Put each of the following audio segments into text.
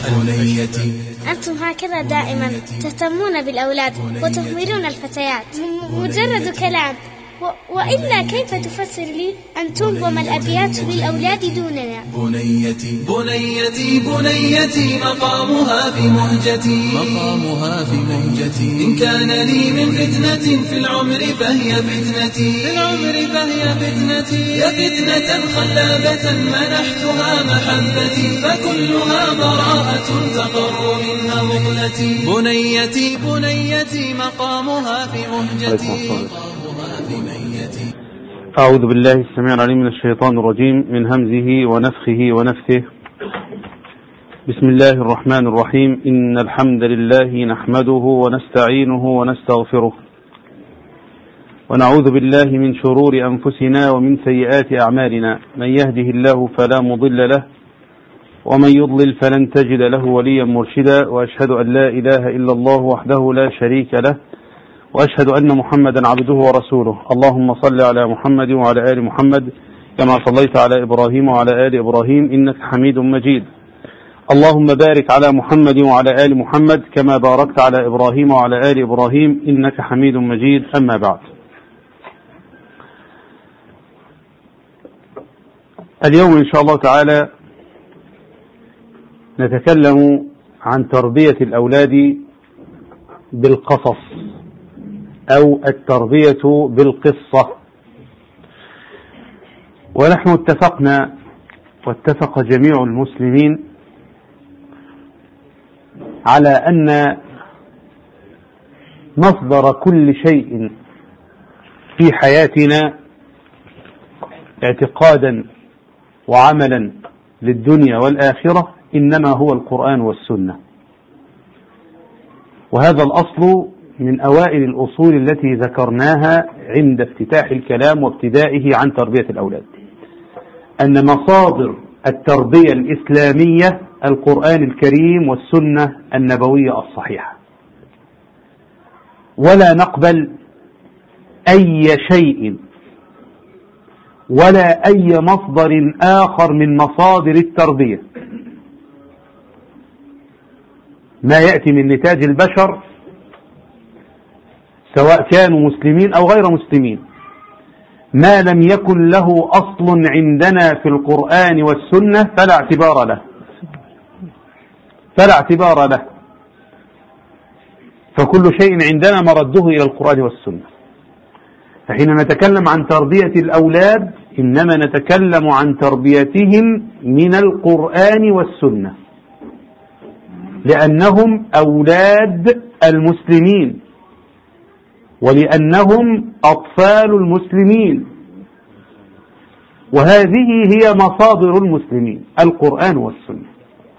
بنيتي أنتم هكذا دائما تهتمون بالأولاد وتهملون الفتيات م- مجرد كلام و- وإلا كيف تفسر لي أن تنظم الأبيات للأولاد دوننا بنيتي بنيتي بنيتي مقامها في مهجتي مقامها في مهجتي إن كان لي من فتنة في العمر فهي فتنتي في العمر فهي فتنتي يا فتنة خلابة منحتها محبتي فكلها براءة تقر منها مغلتي بنيتي بنيتي مقامها في مهجتي مقامها في مهجتي أعوذ بالله السميع العليم من الشيطان الرجيم من همزه ونفخه ونفثه بسم الله الرحمن الرحيم إن الحمد لله نحمده ونستعينه ونستغفره ونعوذ بالله من شرور أنفسنا ومن سيئات أعمالنا من يهده الله فلا مضل له ومن يضلل فلن تجد له وليا مرشدا وأشهد أن لا إله إلا الله وحده لا شريك له واشهد ان محمدا عبده ورسوله اللهم صل على محمد وعلى ال محمد كما صليت على ابراهيم وعلى ال ابراهيم انك حميد مجيد اللهم بارك على محمد وعلى ال محمد كما باركت على ابراهيم وعلى ال ابراهيم انك حميد مجيد اما بعد اليوم ان شاء الله تعالى نتكلم عن تربيه الاولاد بالقصص أو التربية بالقصة ونحن اتفقنا واتفق جميع المسلمين على أن مصدر كل شيء في حياتنا اعتقادا وعملا للدنيا والآخرة إنما هو القرآن والسنة وهذا الأصل من أوائل الأصول التي ذكرناها عند افتتاح الكلام وابتدائه عن تربية الأولاد أن مصادر التربية الإسلامية القرآن الكريم والسنة النبوية الصحيحة ولا نقبل أي شيء ولا أي مصدر آخر من مصادر التربية ما يأتي من نتاج البشر سواء كانوا مسلمين أو غير مسلمين ما لم يكن له أصل عندنا في القرآن والسنة فلا اعتبار له فلا اعتبار له فكل شيء عندنا مرده إلى القرآن والسنة فحين نتكلم عن تربية الأولاد إنما نتكلم عن تربيتهم من القرآن والسنة لأنهم أولاد المسلمين ولأنهم أطفال المسلمين وهذه هي مصادر المسلمين القرآن والسنة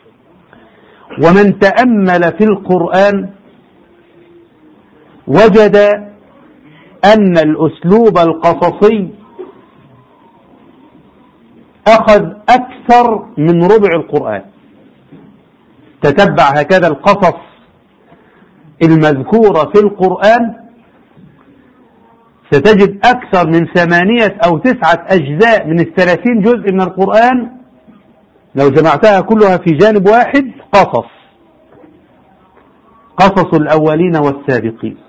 ومن تأمل في القرآن وجد أن الأسلوب القصصي أخذ أكثر من ربع القرآن تتبع هكذا القصص المذكورة في القرآن ستجد أكثر من ثمانية أو تسعة أجزاء من الثلاثين جزء من القرآن لو جمعتها كلها في جانب واحد قصص قصص الأولين والسابقين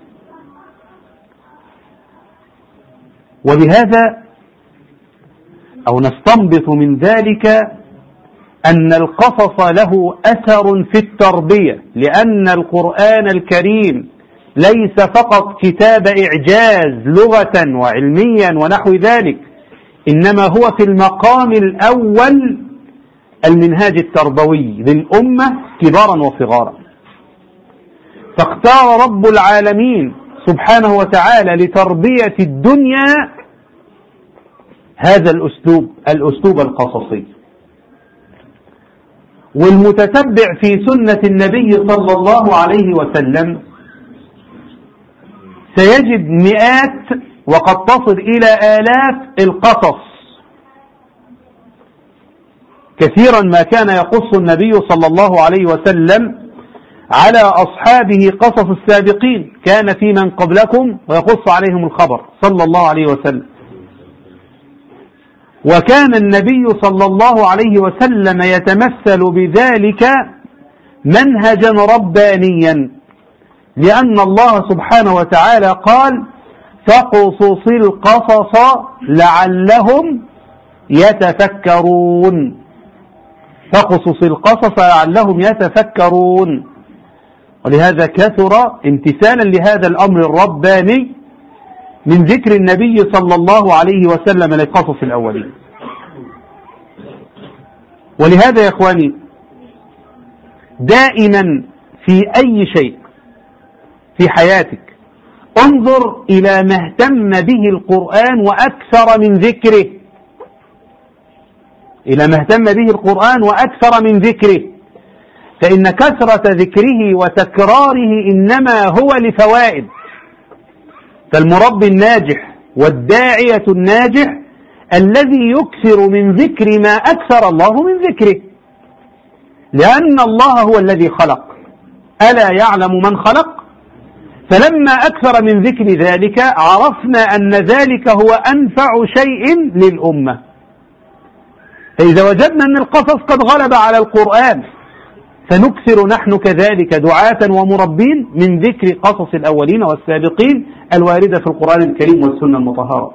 وبهذا أو نستنبط من ذلك أن القصص له أثر في التربية لأن القرآن الكريم ليس فقط كتاب إعجاز لغة وعلميا ونحو ذلك إنما هو في المقام الأول المنهاج التربوي للأمة كبارا وصغارا فاختار رب العالمين سبحانه وتعالى لتربية الدنيا هذا الأسلوب الأسلوب القصصي والمتتبع في سنة النبي صلى الله عليه وسلم سيجد مئات وقد تصل إلى آلاف القصص كثيرا ما كان يقص النبي صلى الله عليه وسلم على أصحابه قصص السابقين كان في من قبلكم ويقص عليهم الخبر صلى الله عليه وسلم وكان النبي صلى الله عليه وسلم يتمثل بذلك منهجا ربانيا لأن الله سبحانه وتعالى قال فاقصص القصص لعلهم يتفكرون فاقصص القصص لعلهم يتفكرون ولهذا كثر امتثالا لهذا الأمر الرباني من ذكر النبي صلى الله عليه وسلم لقصص الأولين ولهذا يا إخواني دائما في أي شيء في حياتك انظر إلى ما اهتم به القرآن وأكثر من ذكره إلى ما اهتم به القرآن وأكثر من ذكره فإن كثرة ذكره وتكراره إنما هو لفوائد فالمربي الناجح والداعية الناجح الذي يكثر من ذكر ما أكثر الله من ذكره لأن الله هو الذي خلق ألا يعلم من خلق فلما أكثر من ذكر ذلك عرفنا أن ذلك هو أنفع شيء للأمة فإذا وجدنا أن القصص قد غلب على القرآن فنكثر نحن كذلك دعاة ومربين من ذكر قصص الأولين والسابقين الواردة في القرآن الكريم والسنة المطهرة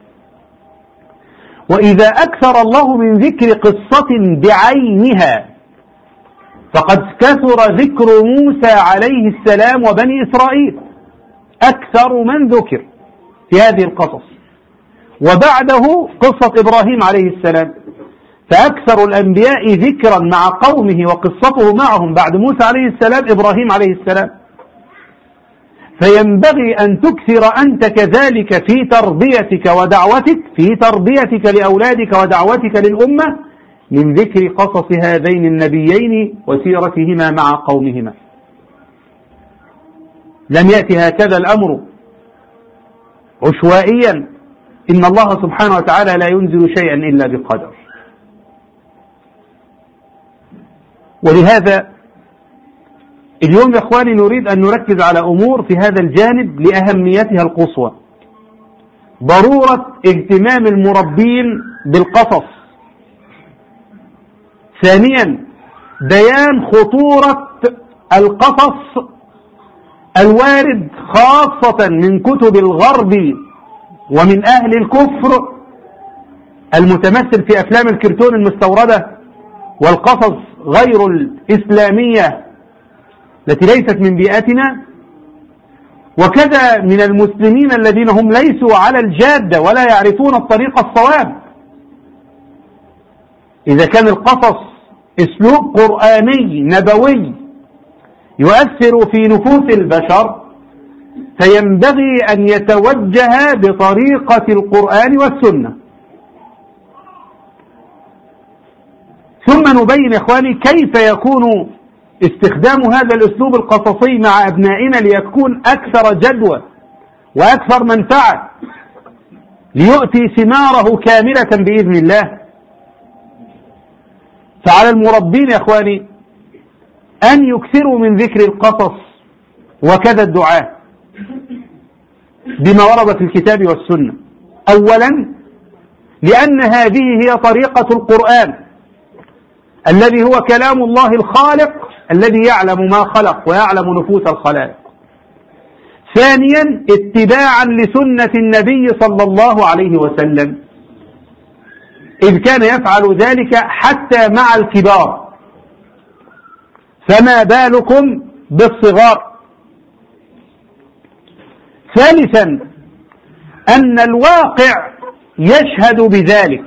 وإذا أكثر الله من ذكر قصة بعينها فقد كثر ذكر موسى عليه السلام وبني إسرائيل أكثر من ذكر في هذه القصص وبعده قصة إبراهيم عليه السلام فأكثر الأنبياء ذكرا مع قومه وقصته معهم بعد موسى عليه السلام إبراهيم عليه السلام فينبغي أن تكثر أنت كذلك في تربيتك ودعوتك في تربيتك لأولادك ودعوتك للأمة من ذكر قصص هذين النبيين وسيرتهما مع قومهما لم يأتي هكذا الأمر عشوائيا إن الله سبحانه وتعالى لا ينزل شيئا إلا بقدر ولهذا اليوم يا اخواني نريد ان نركز على امور في هذا الجانب لاهميتها القصوى ضروره اهتمام المربين بالقصص ثانيا بيان خطوره القصص الوارد خاصه من كتب الغرب ومن اهل الكفر المتمثل في افلام الكرتون المستورده والقصص غير الاسلاميه التي ليست من بيئتنا وكذا من المسلمين الذين هم ليسوا على الجادة ولا يعرفون الطريق الصواب إذا كان القصص أسلوب قرآني نبوي يؤثر في نفوس البشر فينبغي أن يتوجه بطريقة القرآن والسنة ثم نبين إخواني كيف يكون استخدام هذا الأسلوب القصصي مع أبنائنا ليكون أكثر جدوى وأكثر منفعة ليؤتي ثماره كاملة بإذن الله فعلى المربين يا إخواني أن يكثروا من ذكر القصص وكذا الدعاء بما ورد في الكتاب والسنة أولا لأن هذه هي طريقة القرآن الذي هو كلام الله الخالق الذي يعلم ما خلق ويعلم نفوس الخلائق ثانيا اتباعا لسنة النبي صلى الله عليه وسلم إذ كان يفعل ذلك حتى مع الكبار فما بالكم بالصغار ثالثا أن الواقع يشهد بذلك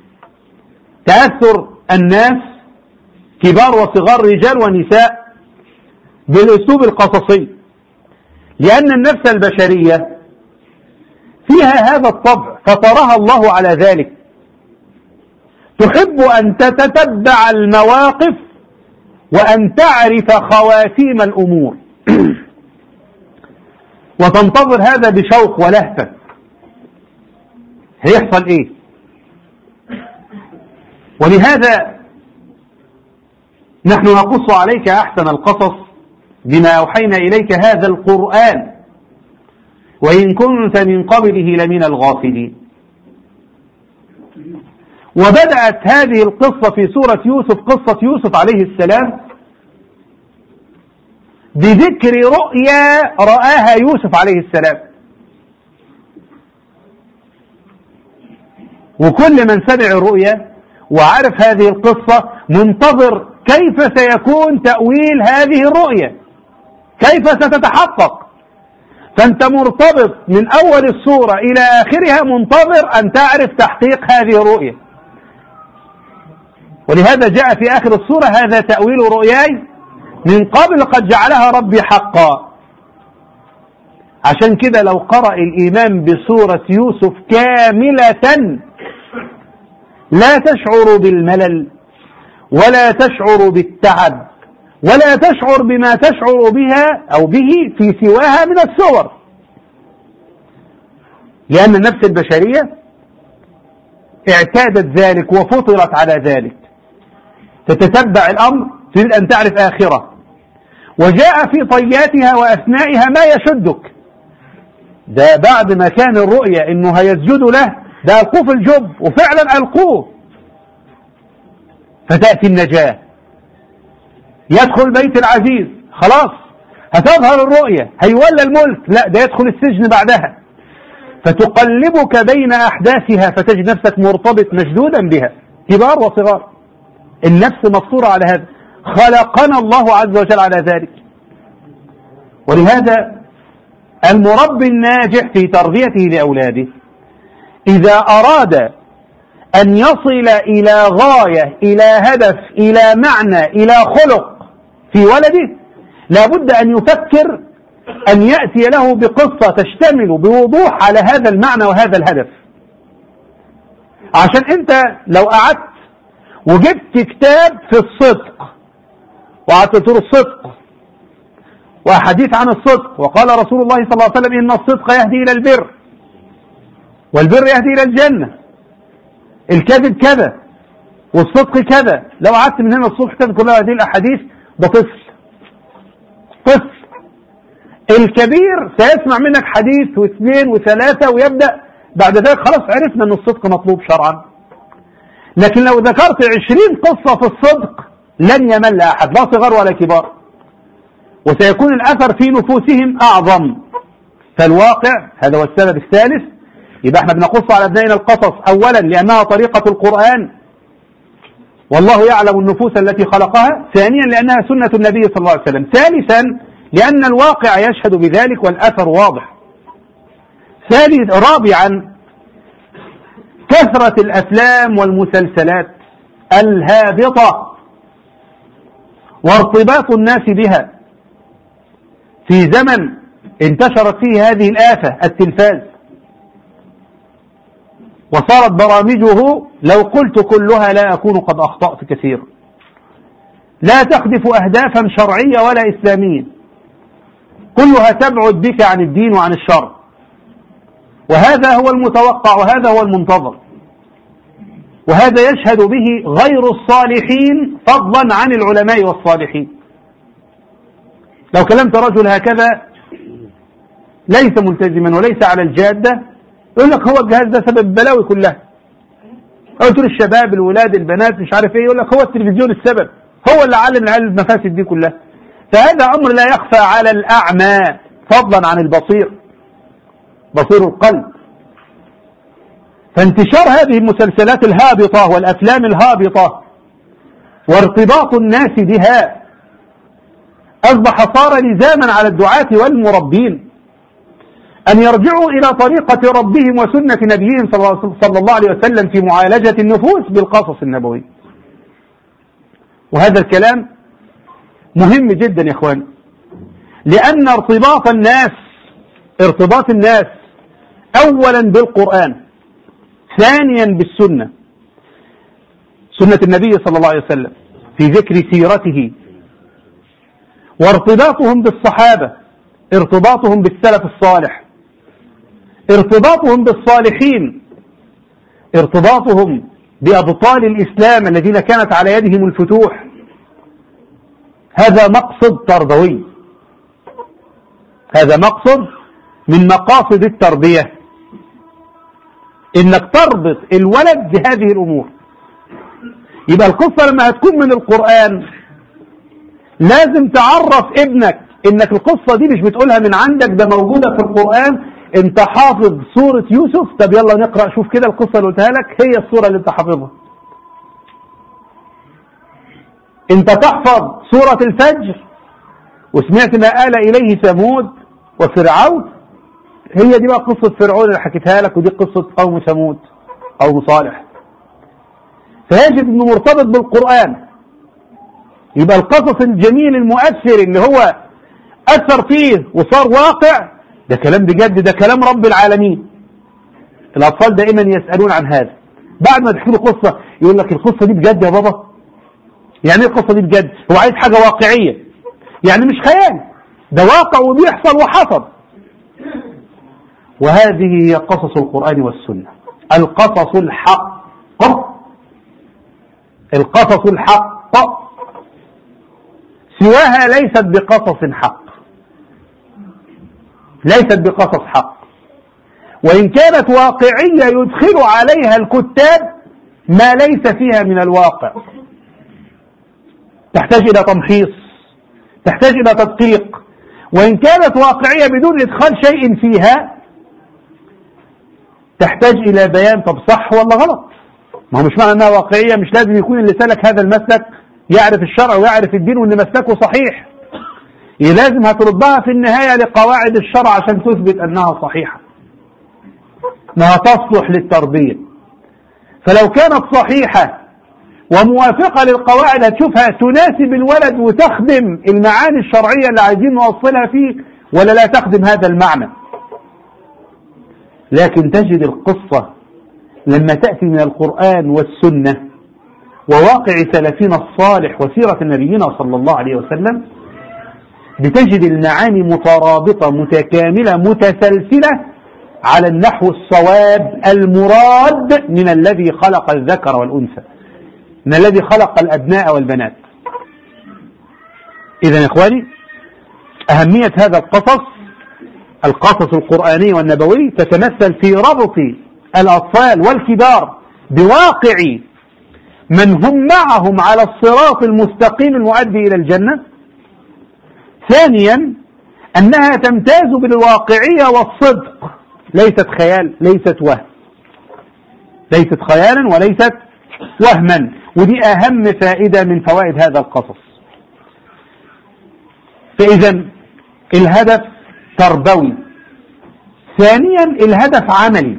تأثر الناس كبار وصغار رجال ونساء بالاسلوب القصصي لان النفس البشريه فيها هذا الطبع فطرها الله على ذلك تحب ان تتتبع المواقف وان تعرف خواتيم الامور وتنتظر هذا بشوق ولهفه هيحصل ايه ولهذا نحن نقص عليك أحسن القصص بما أوحينا إليك هذا القرآن وإن كنت من قبله لمن الغافلين وبدأت هذه القصة في سورة يوسف قصة يوسف عليه السلام بذكر رؤيا رآها يوسف عليه السلام وكل من سمع الرؤيا وعرف هذه القصة منتظر كيف سيكون تأويل هذه الرؤيا كيف ستتحقق فأنت مرتبط من أول الصورة إلى آخرها منتظر أن تعرف تحقيق هذه الرؤية ولهذا جاء في آخر الصورة هذا تأويل رؤياي من قبل قد جعلها ربي حقا عشان كده لو قرأ الإمام بسورة يوسف كاملة لا تشعر بالملل ولا تشعر بالتعب ولا تشعر بما تشعر بها أو به في سواها من الصور لأن النفس البشرية اعتادت ذلك وفطرت على ذلك تتتبع الأمر تريد أن تعرف آخرة وجاء في طياتها وأثنائها ما يشدك ده بعد ما كان الرؤية انه هيسجدوا له ده القوه في الجب وفعلا القوه فتأتي النجاة يدخل بيت العزيز خلاص هتظهر الرؤية هيولى الملك لا ده يدخل السجن بعدها فتقلبك بين أحداثها فتجد نفسك مرتبط مشدودا بها كبار وصغار النفس مفطورة على هذا خلقنا الله عز وجل على ذلك ولهذا المربي الناجح في تربيته لأولاده إذا أراد أن يصل إلى غاية إلى هدف إلى معنى إلى خلق في ولده لابد أن يفكر أن يأتي له بقصة تشتمل بوضوح على هذا المعنى وهذا الهدف عشان أنت لو قعدت وجبت كتاب في الصدق وقعدت تقول الصدق وحديث عن الصدق وقال رسول الله صلى الله عليه وسلم إن الصدق يهدي إلى البر والبر يهدي إلى الجنة الكذب كذا والصدق كذا لو قعدت من هنا الصبح كذا كلها هذه الأحاديث ده طفل طفل الكبير سيسمع منك حديث واثنين وثلاثة ويبدأ بعد ذلك خلاص عرفنا أن الصدق مطلوب شرعا لكن لو ذكرت عشرين قصة في الصدق لن يمل أحد لا صغار ولا كبار وسيكون الأثر في نفوسهم أعظم فالواقع هذا هو السبب الثالث يبقى احنا بنقص على ابنائنا القصص اولا لانها طريقة القرآن والله يعلم النفوس التي خلقها ثانيا لانها سنة النبي صلى الله عليه وسلم ثالثا لان الواقع يشهد بذلك والاثر واضح ثالث رابعا كثرة الافلام والمسلسلات الهابطة وارتباط الناس بها في زمن انتشرت فيه هذه الآفة التلفاز وصارت برامجه لو قلت كلها لا أكون قد أخطأت كثيرا لا تخدف أهدافا شرعية ولا إسلامية كلها تبعد بك عن الدين وعن الشرع وهذا هو المتوقع وهذا هو المنتظر وهذا يشهد به غير الصالحين فضلا عن العلماء والصالحين لو كلمت رجل هكذا ليس ملتزما وليس على الجادة يقول لك هو الجهاز ده سبب البلاوي كلها قلت له الشباب الولاد البنات مش عارف ايه يقول لك هو التلفزيون السبب هو اللي علم العيال المفاسد دي كلها فهذا امر لا يخفى على الاعمى فضلا عن البصير بصير القلب فانتشار هذه المسلسلات الهابطة والأفلام الهابطة وارتباط الناس بها أصبح صار لزاما على الدعاة والمربين أن يرجعوا إلى طريقة ربهم وسنة نبيهم صلى الله عليه وسلم في معالجة النفوس بالقصص النبوي وهذا الكلام مهم جدا يا اخوان لأن ارتباط الناس ارتباط الناس أولا بالقرآن ثانيا بالسنة سنة النبي صلى الله عليه وسلم في ذكر سيرته وارتباطهم بالصحابة ارتباطهم بالسلف الصالح ارتباطهم بالصالحين ارتباطهم بأبطال الإسلام الذين كانت على يدهم الفتوح هذا مقصد تربوي هذا مقصد من مقاصد التربية انك تربط الولد بهذه الامور يبقى القصة لما هتكون من القرآن لازم تعرف ابنك انك القصة دي مش بتقولها من عندك ده موجودة في القرآن انت حافظ سورة يوسف طب يلا نقرأ شوف كده القصة اللي قلتها لك هي السورة اللي انت حافظها انت تحفظ سورة الفجر وسمعت ما آل إليه ثمود وفرعون هي دي بقى قصة فرعون اللي حكيتها لك ودي قصة قوم ثمود قوم صالح فيجب انه مرتبط بالقرآن يبقى القصص الجميل المؤثر اللي هو أثر فيه وصار واقع ده كلام بجد ده كلام رب العالمين الأطفال دائما يسألون عن هذا بعد ما تحكي له قصة يقول لك القصة دي بجد يا بابا يعني ايه القصة دي بجد هو عايز حاجة واقعية يعني مش خيال ده واقع وبيحصل وحصل وهذه هي قصص القرآن والسنة القصص الحق القصص الحق سواها ليست بقصص حق ليست بقصص حق وإن كانت واقعية يدخل عليها الكتاب ما ليس فيها من الواقع تحتاج إلى تمحيص تحتاج إلى تدقيق وإن كانت واقعية بدون إدخال شيء فيها تحتاج إلى بيان طب صح ولا غلط ما هو مش معنى أنها واقعية مش لازم يكون اللي سلك هذا المسلك يعرف الشرع ويعرف الدين وأن مسلكه صحيح هي لازم هتردها في النهاية لقواعد الشرع عشان تثبت أنها صحيحة أنها تصلح للتربية فلو كانت صحيحة وموافقة للقواعد هتشوفها تناسب الولد وتخدم المعاني الشرعية اللي عايزين نوصلها فيه ولا لا تخدم هذا المعنى لكن تجد القصة لما تأتي من القرآن والسنة وواقع سلفنا الصالح وسيرة نبينا صلى الله عليه وسلم بتجد المعاني مترابطة متكاملة متسلسلة على النحو الصواب المراد من الذي خلق الذكر والأنثى من الذي خلق الأبناء والبنات إذا يا إخواني أهمية هذا القصص القصص القرآني والنبوي تتمثل في ربط الأطفال والكبار بواقع من هم معهم على الصراط المستقيم المؤدي إلى الجنة ثانيا أنها تمتاز بالواقعية والصدق ليست خيال ليست وهم ليست خيالا وليست وهما ودي أهم فائدة من فوائد هذا القصص فإذا الهدف تربوي ثانيا الهدف عملي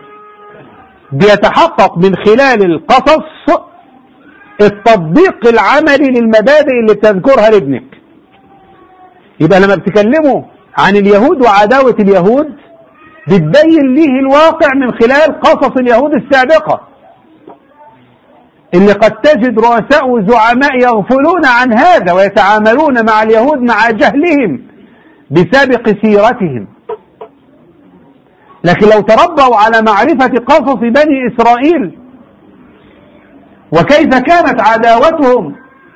بيتحقق من خلال القصص التطبيق العملي للمبادئ اللي بتذكرها لابنك يبقى لما بتكلموا عن اليهود وعداوة اليهود بتبين ليه الواقع من خلال قصص اليهود السابقة اللي قد تجد رؤساء وزعماء يغفلون عن هذا ويتعاملون مع اليهود مع جهلهم بسابق سيرتهم لكن لو تربوا على معرفة قصص بني إسرائيل وكيف كانت عداوتهم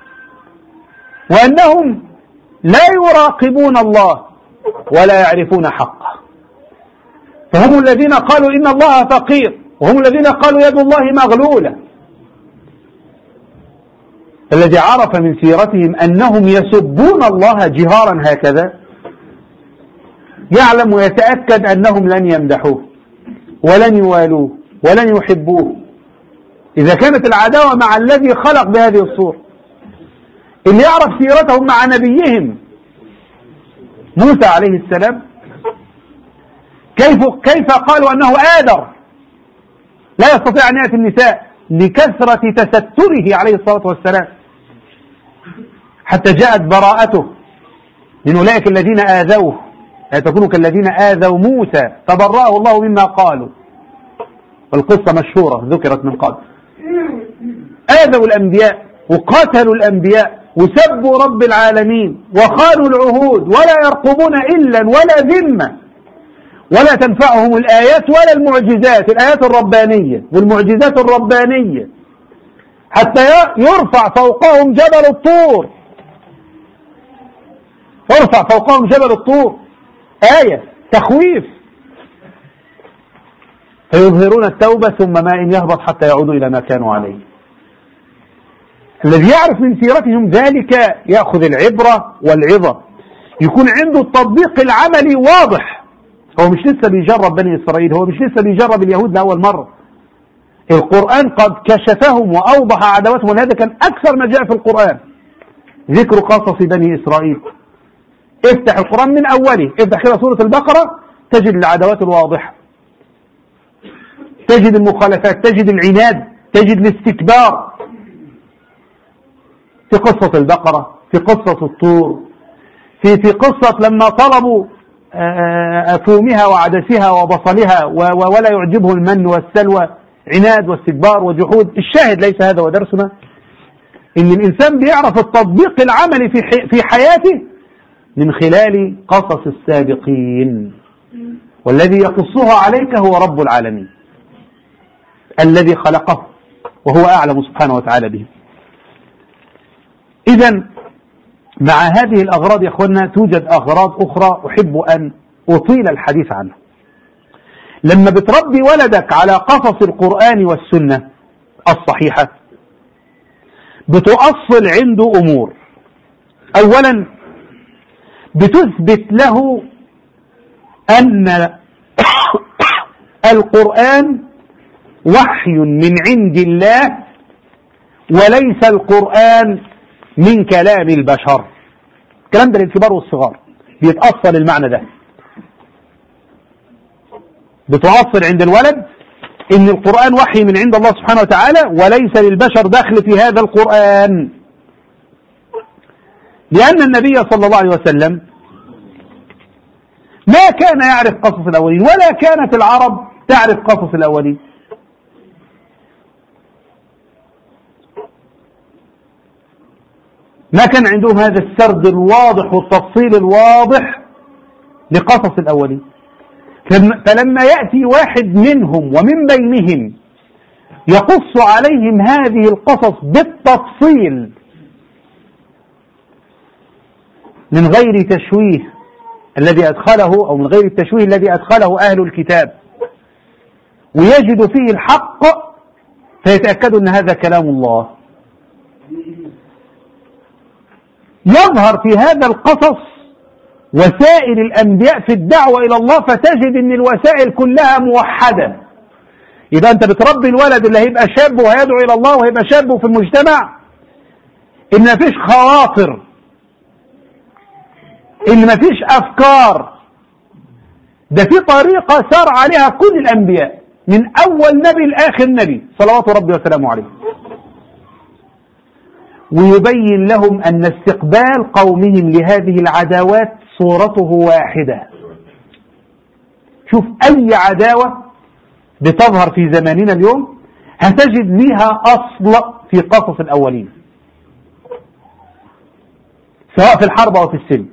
وأنهم لا يراقبون الله ولا يعرفون حقه فهم الذين قالوا إن الله فقير وهم الذين قالوا يد الله مغلولة الذي عرف من سيرتهم أنهم يسبون الله جهارا هكذا يعلم ويتأكد أنهم لن يمدحوه ولن يوالوه ولن يحبوه إذا كانت العداوة مع الذي خلق بهذه الصورة اللي يعرف سيرتهم مع نبيهم موسى عليه السلام كيف كيف قالوا أنه آدر لا يستطيع أن يأتي النساء لكثرة تستره عليه الصلاة والسلام حتى جاءت براءته من أولئك الذين آذوه لا تكونوا كالذين آذوا موسى فبرأه الله مما قالوا والقصة مشهورة ذكرت من قبل آذوا الأنبياء وقاتلوا الأنبياء وسبوا رب العالمين وخانوا العهود ولا يرقبون إلا ولا ذمة ولا تنفعهم الآيات ولا المعجزات الآيات الربانية والمعجزات الربانية حتى يرفع فوقهم جبل الطور يرفع فوقهم جبل الطور آية تخويف فيظهرون التوبة ثم ما إن يهبط حتى يعودوا إلى ما كانوا عليه الذي يعرف من سيرتهم ذلك يأخذ العبرة والعظة يكون عنده التطبيق العملي واضح هو مش لسه بيجرب بني إسرائيل هو مش لسه بيجرب اليهود لأول مرة القرآن قد كشفهم وأوضح عداوتهم ولهذا كان أكثر ما جاء في القرآن ذكر قصص بني إسرائيل افتح القرآن من أوله افتح كده سورة البقرة تجد العداوات الواضحة تجد المخالفات تجد العناد تجد الاستكبار في قصة البقرة في قصة الطور في في قصة لما طلبوا فومها وعدسها وبصلها ولا يعجبه المن والسلوى عناد واستكبار وجحود الشاهد ليس هذا ودرسنا ان الانسان بيعرف التطبيق العملي في في حياته من خلال قصص السابقين والذي يقصه عليك هو رب العالمين الذي خلقه وهو اعلم سبحانه وتعالى به اذا مع هذه الاغراض يا اخوانا توجد اغراض اخرى احب ان اطيل الحديث عنها لما بتربي ولدك على قصص القرآن والسنة الصحيحة بتؤصل عنده أمور أولا بتثبت له أن القرآن وحي من عند الله وليس القرآن من كلام البشر الكلام ده للكبار والصغار بيتأصل المعنى ده بتؤصل عند الولد ان القرآن وحي من عند الله سبحانه وتعالى وليس للبشر دخل في هذا القرآن لأن النبي صلى الله عليه وسلم ما كان يعرف قصص الأولين ولا كانت العرب تعرف قصص الأولين ما كان عندهم هذا السرد الواضح والتفصيل الواضح لقصص الأولين فلما يأتي واحد منهم ومن بينهم يقص عليهم هذه القصص بالتفصيل من غير تشويه الذي أدخله أو من غير التشويه الذي أدخله أهل الكتاب ويجد فيه الحق فيتأكدوا أن هذا كلام الله يظهر في هذا القصص وسائل الأنبياء في الدعوة إلى الله فتجد أن الوسائل كلها موحدة يبقى أنت بتربي الولد اللي هيبقى شاب وهيدعو إلى الله وهيبقى شاب في المجتمع إن مفيش خواطر إن مفيش أفكار ده في طريقة سار عليها كل الأنبياء من أول نبي لآخر نبي صلوات ربي وسلامه عليه ويبين لهم أن استقبال قومهم لهذه العداوات صورته واحدة شوف أي عداوة بتظهر في زماننا اليوم هتجد لها أصل في قصص الأولين سواء في الحرب أو في السلم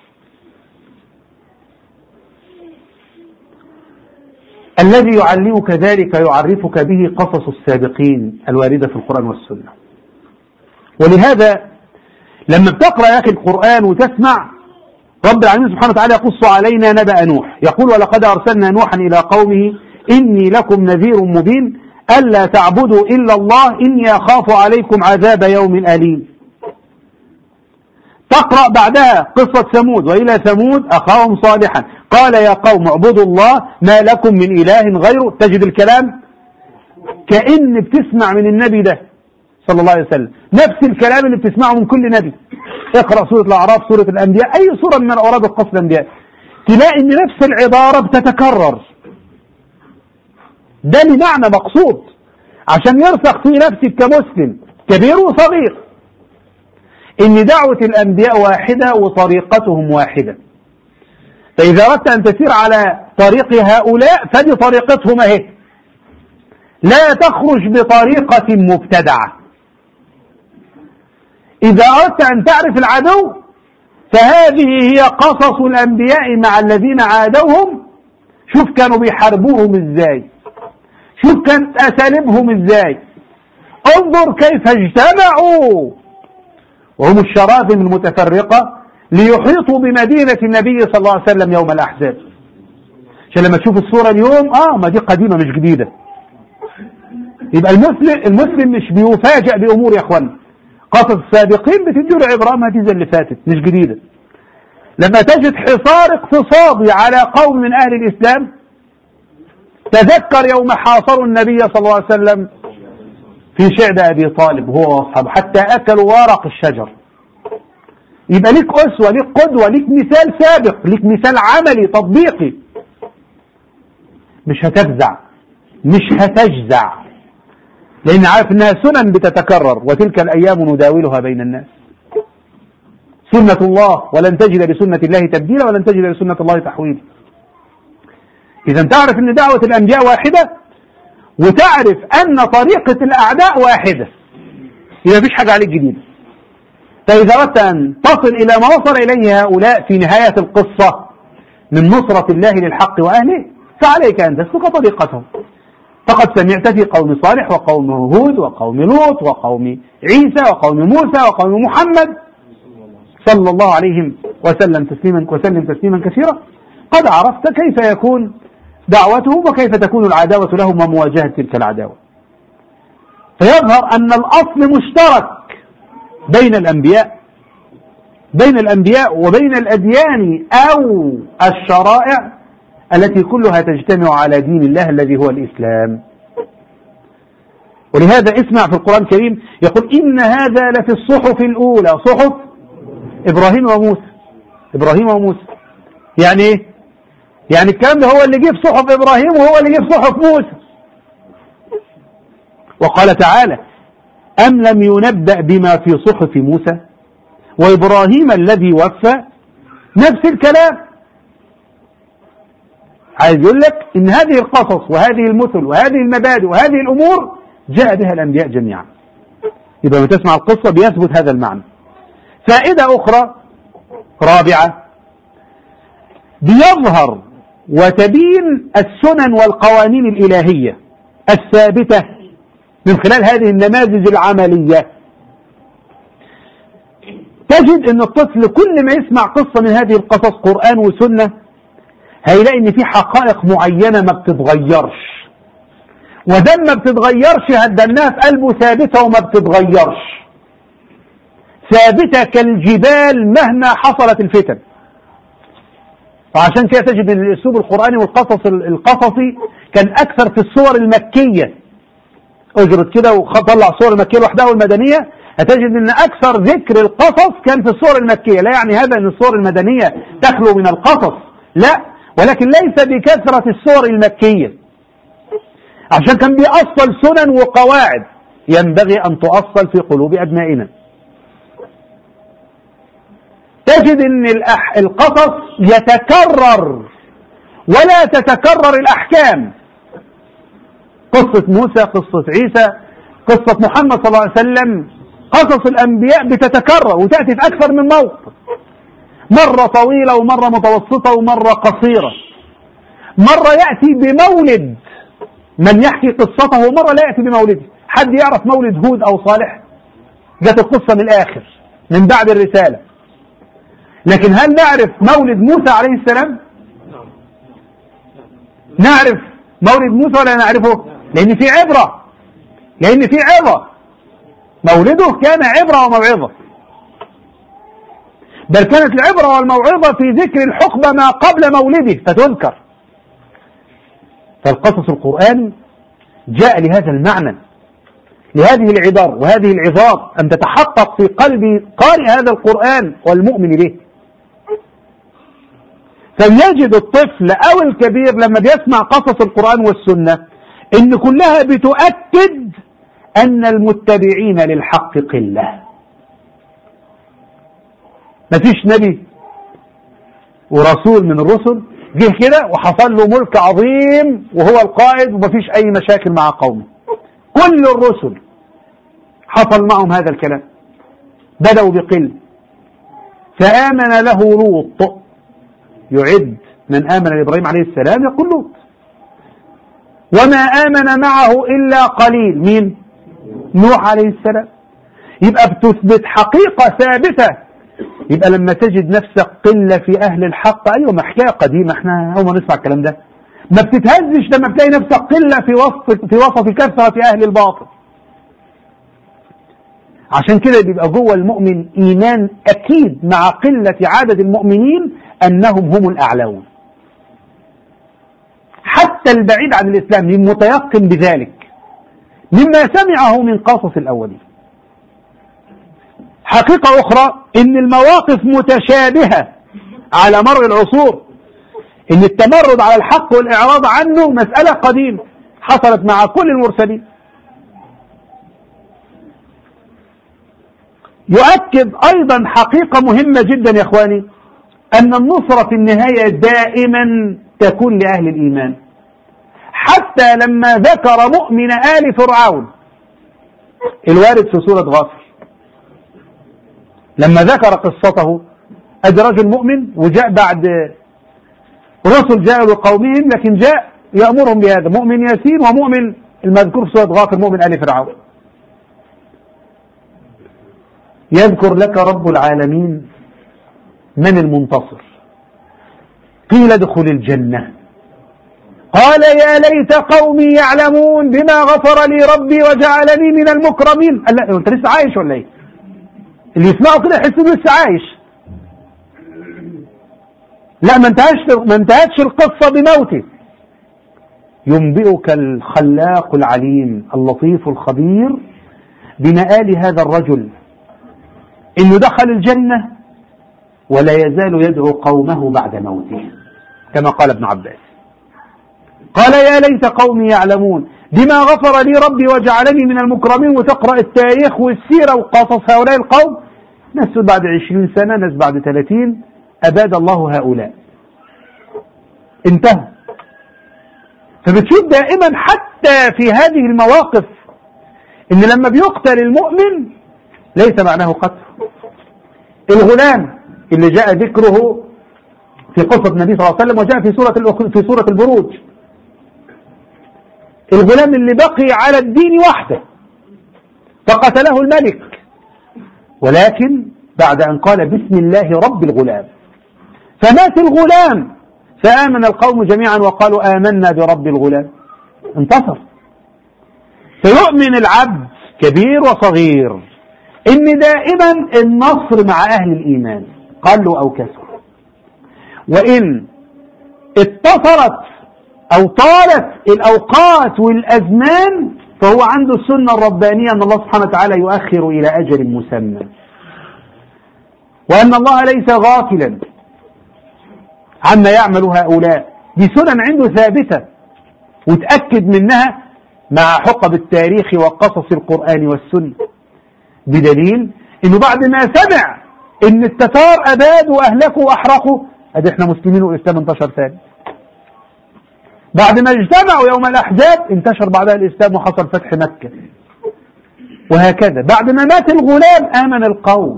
الذي يعلمك ذلك يعرفك به قصص السابقين الواردة في القرآن والسنة ولهذا لما بتقرأ يا أخي القرآن وتسمع رب العالمين سبحانه وتعالى يقص علينا نبأ نوح يقول ولقد أرسلنا نوحا إلى قومه إني لكم نذير مبين ألا تعبدوا إلا الله إني أخاف عليكم عذاب يوم أليم تقرأ بعدها قصة ثمود وإلى ثمود أخاهم صالحا قال يا قوم اعبدوا الله ما لكم من إله غيره تجد الكلام كأن بتسمع من النبي ده صلى الله عليه وسلم نفس الكلام اللي بتسمعه من كل نبي اقرأ سورة الأعراف سورة الأنبياء أي سورة من الأوراد القصد الأنبياء تلاقي أن نفس العبارة بتتكرر ده لمعنى مقصود عشان يرسخ في نفسك كمسلم كبير وصغير ان دعوة الانبياء واحدة وطريقتهم واحدة فاذا اردت ان تسير على طريق هؤلاء فدي طريقتهم اهي لا تخرج بطريقة مبتدعة اذا اردت ان تعرف العدو فهذه هي قصص الانبياء مع الذين عادوهم شوف كانوا بيحاربوهم ازاي شوف كانت اساليبهم ازاي انظر كيف اجتمعوا وهم الشراذم المتفرقة ليحيطوا بمدينة النبي صلى الله عليه وسلم يوم الأحزاب عشان لما تشوف الصورة اليوم اه ما دي قديمة مش جديدة يبقى المسلم المسلم مش بيفاجئ بأمور يا اخوان قصص السابقين بتديله عبرة ما دي زي اللي فاتت مش جديدة لما تجد حصار اقتصادي على قوم من أهل الإسلام تذكر يوم حاصروا النبي صلى الله عليه وسلم في شعب أبي طالب هو وأصحابه حتى أكلوا ورق الشجر يبقى ليك أسوة ليك قدوة ليك مثال سابق ليك مثال عملي تطبيقي مش هتفزع مش هتجزع لأن عارف أنها سنن بتتكرر وتلك الأيام نداولها بين الناس سنة الله ولن تجد لسنة الله تبديلا ولن تجد لسنة الله تحويلا إذا تعرف أن دعوة الأنبياء واحدة وتعرف أن طريقة الأعداء واحدة إذا فيش حاجة عليك جديدة فإذا أردت أن تصل إلى ما وصل إليه هؤلاء في نهاية القصة من نصرة الله للحق وأهله فعليك أن تسلك طريقتهم فقد سمعت في قوم صالح وقوم هود وقوم لوط وقوم عيسى وقوم موسى وقوم محمد صلى الله عليه وسلم تسليما وسلم تسليما كثيرا قد عرفت كيف يكون دعوتهم وكيف تكون العداوة لهم ومواجهة تلك العداوة فيظهر أن الأصل مشترك بين الأنبياء بين الأنبياء وبين الأديان أو الشرائع التي كلها تجتمع على دين الله الذي هو الإسلام ولهذا اسمع في القرآن الكريم يقول إن هذا لفي الصحف الأولى صحف إبراهيم وموسى إبراهيم وموسى يعني إيه؟ يعني الكلام ده هو اللي جه في صحف إبراهيم وهو اللي جه في صحف موسى وقال تعالى أم لم ينبأ بما في صحف موسى وإبراهيم الذي وفى نفس الكلام عايز يقول لك إن هذه القصص وهذه المثل وهذه المبادئ وهذه الأمور جاء بها الأنبياء جميعا إذا ما تسمع القصة بيثبت هذا المعنى فائدة أخرى رابعة بيظهر وتبين السنن والقوانين الإلهية الثابتة من خلال هذه النماذج العملية تجد أن الطفل كل ما يسمع قصة من هذه القصص قرآن وسنة هيلاقي أن في حقائق معينة ما بتتغيرش ودم ما بتتغيرش هدناها في قلبه ثابتة وما بتتغيرش ثابتة كالجبال مهما حصلت الفتن وعشان كده تجد ان الاسلوب القراني والقصص القصصي كان اكثر في الصور المكيه اجرد كده وطلع الصور المكيه لوحدها والمدنيه هتجد ان اكثر ذكر القصص كان في الصور المكيه لا يعني هذا ان الصور المدنيه تخلو من القصص لا ولكن ليس بكثره الصور المكيه عشان كان بيأصل سنن وقواعد ينبغي ان تؤصل في قلوب ابنائنا تجد ان القصص يتكرر ولا تتكرر الاحكام قصة موسى قصة عيسى قصة محمد صلى الله عليه وسلم قصص الانبياء بتتكرر وتأتي في اكثر من موقف مرة طويلة ومرة متوسطة ومرة قصيرة مرة يأتي بمولد من يحكي قصته ومرة لا يأتي بمولده حد يعرف مولد هود أو صالح جت القصة من الآخر من بعد الرسالة لكن هل نعرف مولد موسى عليه السلام نعرف مولد موسى ولا نعرفه لأن في عبرة لأن في عبرة مولده كان عبرة وموعظة بل كانت العبرة والموعظة في ذكر الحقبة ما قبل مولده فتذكر فالقصص القرآني جاء لهذا المعنى لهذه العبر وهذه العظات أن تتحقق في قلب قارئ هذا القرآن والمؤمن به فليجد الطفل أو الكبير لما بيسمع قصص القرآن والسنة إن كلها بتؤكد أن المتبعين للحق قلة مفيش نبي ورسول من الرسل جه كده وحصل له ملك عظيم وهو القائد ومفيش أي مشاكل مع قومه كل الرسل حصل معهم هذا الكلام بدأوا بقل فآمن له لوط يعد من آمن لإبراهيم عليه السلام يقول لوط وما آمن معه إلا قليل مين نوح عليه السلام يبقى بتثبت حقيقة ثابتة يبقى لما تجد نفسك قلة في أهل الحق أيوة ما حكاية قديمة احنا أول ما نسمع الكلام ده ما بتتهزش لما بتلاقي نفسك قلة في وسط في وسط كثرة أهل الباطل عشان كده بيبقى جوه المؤمن إيمان أكيد مع قلة عدد المؤمنين أنهم هم الأعلون حتى البعيد عن الإسلام متيقن بذلك مما سمعه من قصص الأولين حقيقة أخرى إن المواقف متشابهة على مر العصور إن التمرد على الحق والإعراض عنه مسألة قديمة حصلت مع كل المرسلين يؤكد أيضا حقيقة مهمة جدا يا إخواني أن النصرة في النهاية دائما تكون لأهل الإيمان حتى لما ذكر مؤمن آل فرعون الوارد في سورة غافر لما ذكر قصته أدي رجل مؤمن وجاء بعد رسل جاءوا لقومهم لكن جاء يأمرهم بهذا مؤمن ياسين ومؤمن المذكور في سورة غافر مؤمن آل فرعون يذكر لك رب العالمين من المنتصر قيل ادخل الجنة قال يا ليت قومي يعلمون بما غفر لي ربي وجعلني من المكرمين قال لا انت لسه عايش ولا ايه اللي يسمعه كده يحس انه لسه عايش لا ما انتهتش ما انتهتش القصه بموته ينبئك الخلاق العليم اللطيف الخبير بمآل هذا الرجل انه دخل الجنه ولا يزال يدعو قومه بعد موته كما قال ابن عباس قال يا ليت قومي يعلمون بما غفر لي ربي وجعلني من المكرمين وتقرأ التاريخ والسيرة وقصص هؤلاء القوم ناس بعد عشرين سنة ناس بعد ثلاثين أباد الله هؤلاء انتهى فبتشوف دائما حتى في هذه المواقف ان لما بيقتل المؤمن ليس معناه قتل الغلام اللي جاء ذكره في قصة النبي صلى الله عليه وسلم وجاء في سورة في سورة البروج الغلام اللي بقي على الدين وحده فقتله الملك ولكن بعد أن قال بسم الله رب الغلام فمات الغلام فآمن القوم جميعا وقالوا آمنا برب الغلام انتصر فيؤمن العبد كبير وصغير إن دائما النصر مع أهل الإيمان قلوا أو كسروا وإن اتصلت أو طالت الأوقات والأزمان فهو عنده السنة الربانية أن الله سبحانه وتعالى يؤخر إلى أجل مسمى وأن الله ليس غافلا عما يعمل هؤلاء دي سنن عنده ثابتة وتأكد منها مع حقب التاريخ وقصص القرآن والسنة بدليل انه بعد ما سمع ان التتار ابادوا واهلكوا واحرقوا ادي احنا مسلمين والاسلام انتشر ثاني بعد ما اجتمعوا يوم الاحزاب انتشر بعدها الاسلام وحصل فتح مكه وهكذا بعد ما مات الغلام امن القوم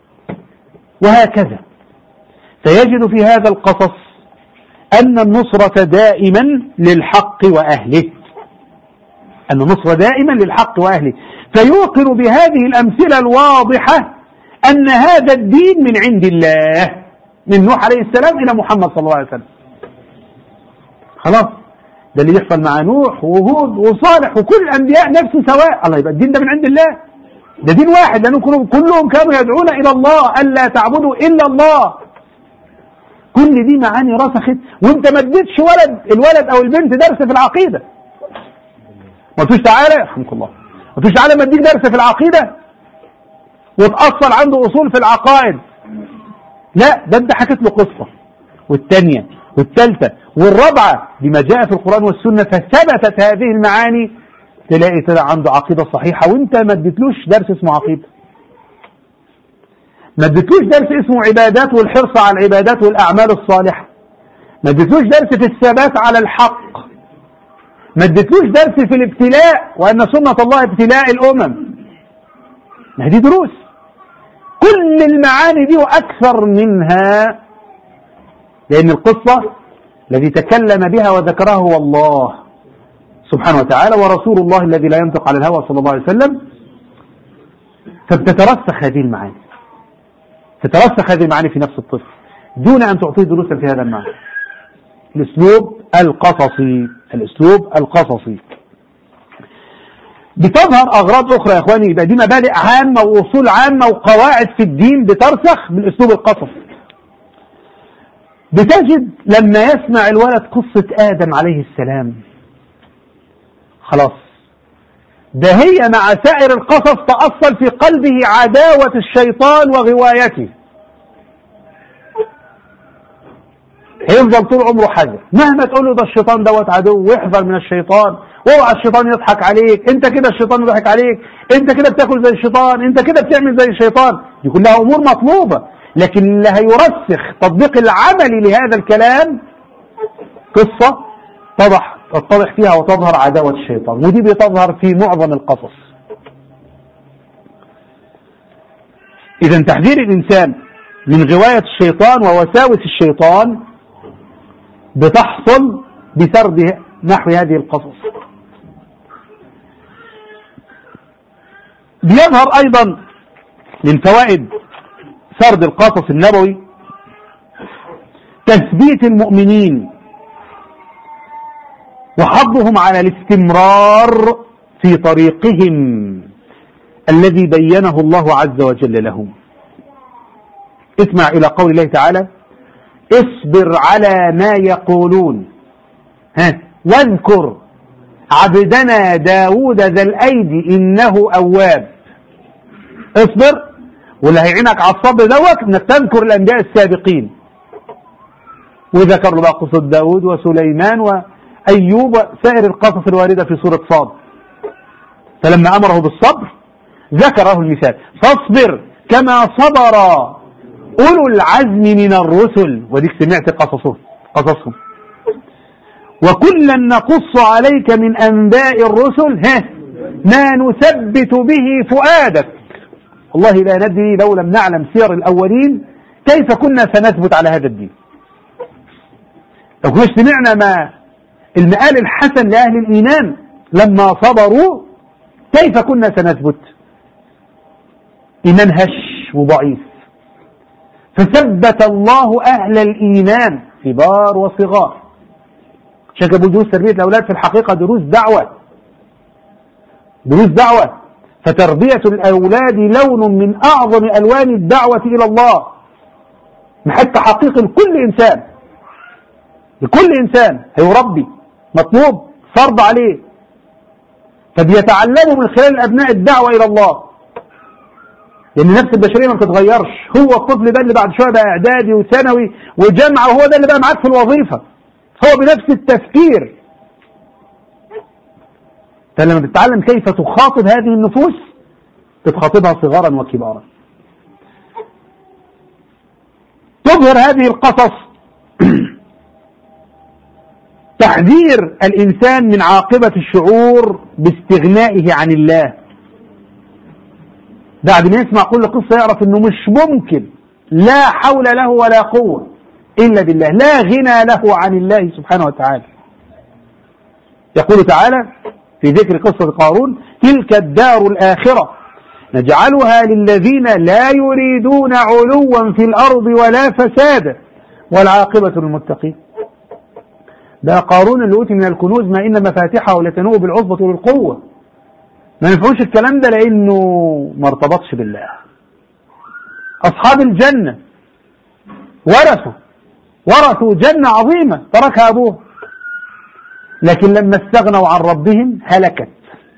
وهكذا فيجد في هذا القصص ان النصره دائما للحق واهله ان النصره دائما للحق واهله فيوقن بهذه الامثله الواضحه ان هذا الدين من عند الله من نوح عليه السلام الى محمد صلى الله عليه وسلم خلاص ده اللي يحصل مع نوح وهود وصالح وكل الانبياء نفسه سواء الله يبقى الدين ده من عند الله ده دين واحد لانهم كلهم كانوا يدعون الى الله الا تعبدوا الا الله كل دي معاني رسخت وانت ما اديتش ولد الولد او البنت درس في العقيده ما قلتوش تعالى يرحمك الله ما قلتوش تعالى ما اديك درس في العقيده وتأصل عنده اصول في العقائد لا ده انت حكيت له قصه والثانيه والثالثه والرابعه بما جاء في القران والسنه فثبتت هذه المعاني تلاقي طلع عنده عقيده صحيحه وانت ما اديتلوش درس اسمه عقيده ما اديتلوش درس اسمه عبادات والحرص على العبادات والاعمال الصالحه ما اديتلوش درس في الثبات على الحق ما اديتلوش درس في الابتلاء وان سنه الله ابتلاء الامم ما دي دروس كل المعاني دي واكثر منها لان القصه الذي تكلم بها وذكرها هو الله سبحانه وتعالى ورسول الله الذي لا ينطق على الهوى صلى الله عليه وسلم فبتترسخ هذه المعاني تترسخ هذه المعاني في نفس الطفل دون ان تعطيه دروسا في هذا المعنى الاسلوب القصصي الاسلوب القصصي بتظهر أغراض أخرى يا إخواني يبقى دي مبادئ عامة وأصول عامة وقواعد في الدين بترسخ من أسلوب القصص بتجد لما يسمع الولد قصة آدم عليه السلام خلاص ده هي مع سائر القصص تأصل في قلبه عداوة الشيطان وغوايته هيفضل طول عمره حذر مهما تقول له ده الشيطان دوت عدو واحذر من الشيطان واوعى الشيطان يضحك عليك انت كده الشيطان يضحك عليك انت كده بتاكل زي الشيطان انت كده بتعمل زي الشيطان دي كلها امور مطلوبه لكن اللي هيرسخ تطبيق العملي لهذا الكلام قصه تضح تتضح فيها وتظهر عداوه الشيطان ودي بتظهر في معظم القصص اذا تحذير الانسان من غوايه الشيطان ووساوس الشيطان بتحصل بسرد نحو هذه القصص بيظهر أيضا من فوائد سرد القصص النبوي تثبيت المؤمنين وحضهم على الاستمرار في طريقهم الذي بينه الله عز وجل لهم اسمع إلى قول الله تعالى اصبر على ما يقولون ها واذكر عبدنا داود ذا الأيدي إنه أواب اصبر واللي هيعينك على الصبر دوت انك تذكر الانبياء السابقين وذكر له بقى قصه داود وسليمان وايوب وسائر القصص الوارده في سوره صاد فلما امره بالصبر ذكره المثال فاصبر كما صبر اولو العزم من الرسل وديك سمعت قصصهم قصصهم وكلا نقص عليك من انباء الرسل ها ما نثبت به فؤادك والله لا ندري لو لم نعلم سير الأولين كيف كنا سنثبت على هذا الدين لو كنا سمعنا ما المآل الحسن لأهل الإيمان لما صبروا كيف كنا سنثبت إيمان هش وضعيف فثبت الله أهل الإيمان كبار وصغار شكبوا دروس تربية الأولاد في الحقيقة دروس دعوة دروس دعوة فتربية الأولاد لون من أعظم ألوان الدعوة إلى الله محك حقيقي لكل إنسان لكل إنسان هيربي مطلوب فرض عليه فبيتعلموا من خلال الأبناء الدعوة إلى الله لأن نفس البشرية ما بتتغيرش هو الطفل ده اللي بعد شوية بقى إعدادي وثانوي وجامعة وهو ده اللي بقى معاك في الوظيفة هو بنفس التفكير فلما بتتعلم كيف تخاطب هذه النفوس تخاطبها صغارا وكبارا تظهر هذه القصص تحذير الإنسان من عاقبة الشعور باستغنائه عن الله بعد ما يسمع كل قصة يعرف أنه مش ممكن لا حول له ولا قوة إلا بالله لا غنى له عن الله سبحانه وتعالى يقول تعالى في ذكر قصة قارون تلك الدار الآخرة نجعلها للذين لا يريدون علوا في الأرض ولا فسادا والعاقبة للمتقين ده قارون اللي أوتي من الكنوز ما إن مفاتحه لتنوء بالعصبة والقوة ما ينفعوش الكلام ده لأنه ما ارتبطش بالله أصحاب الجنة ورثوا ورثوا جنة عظيمة تركها أبوه لكن لما استغنوا عن ربهم هلكت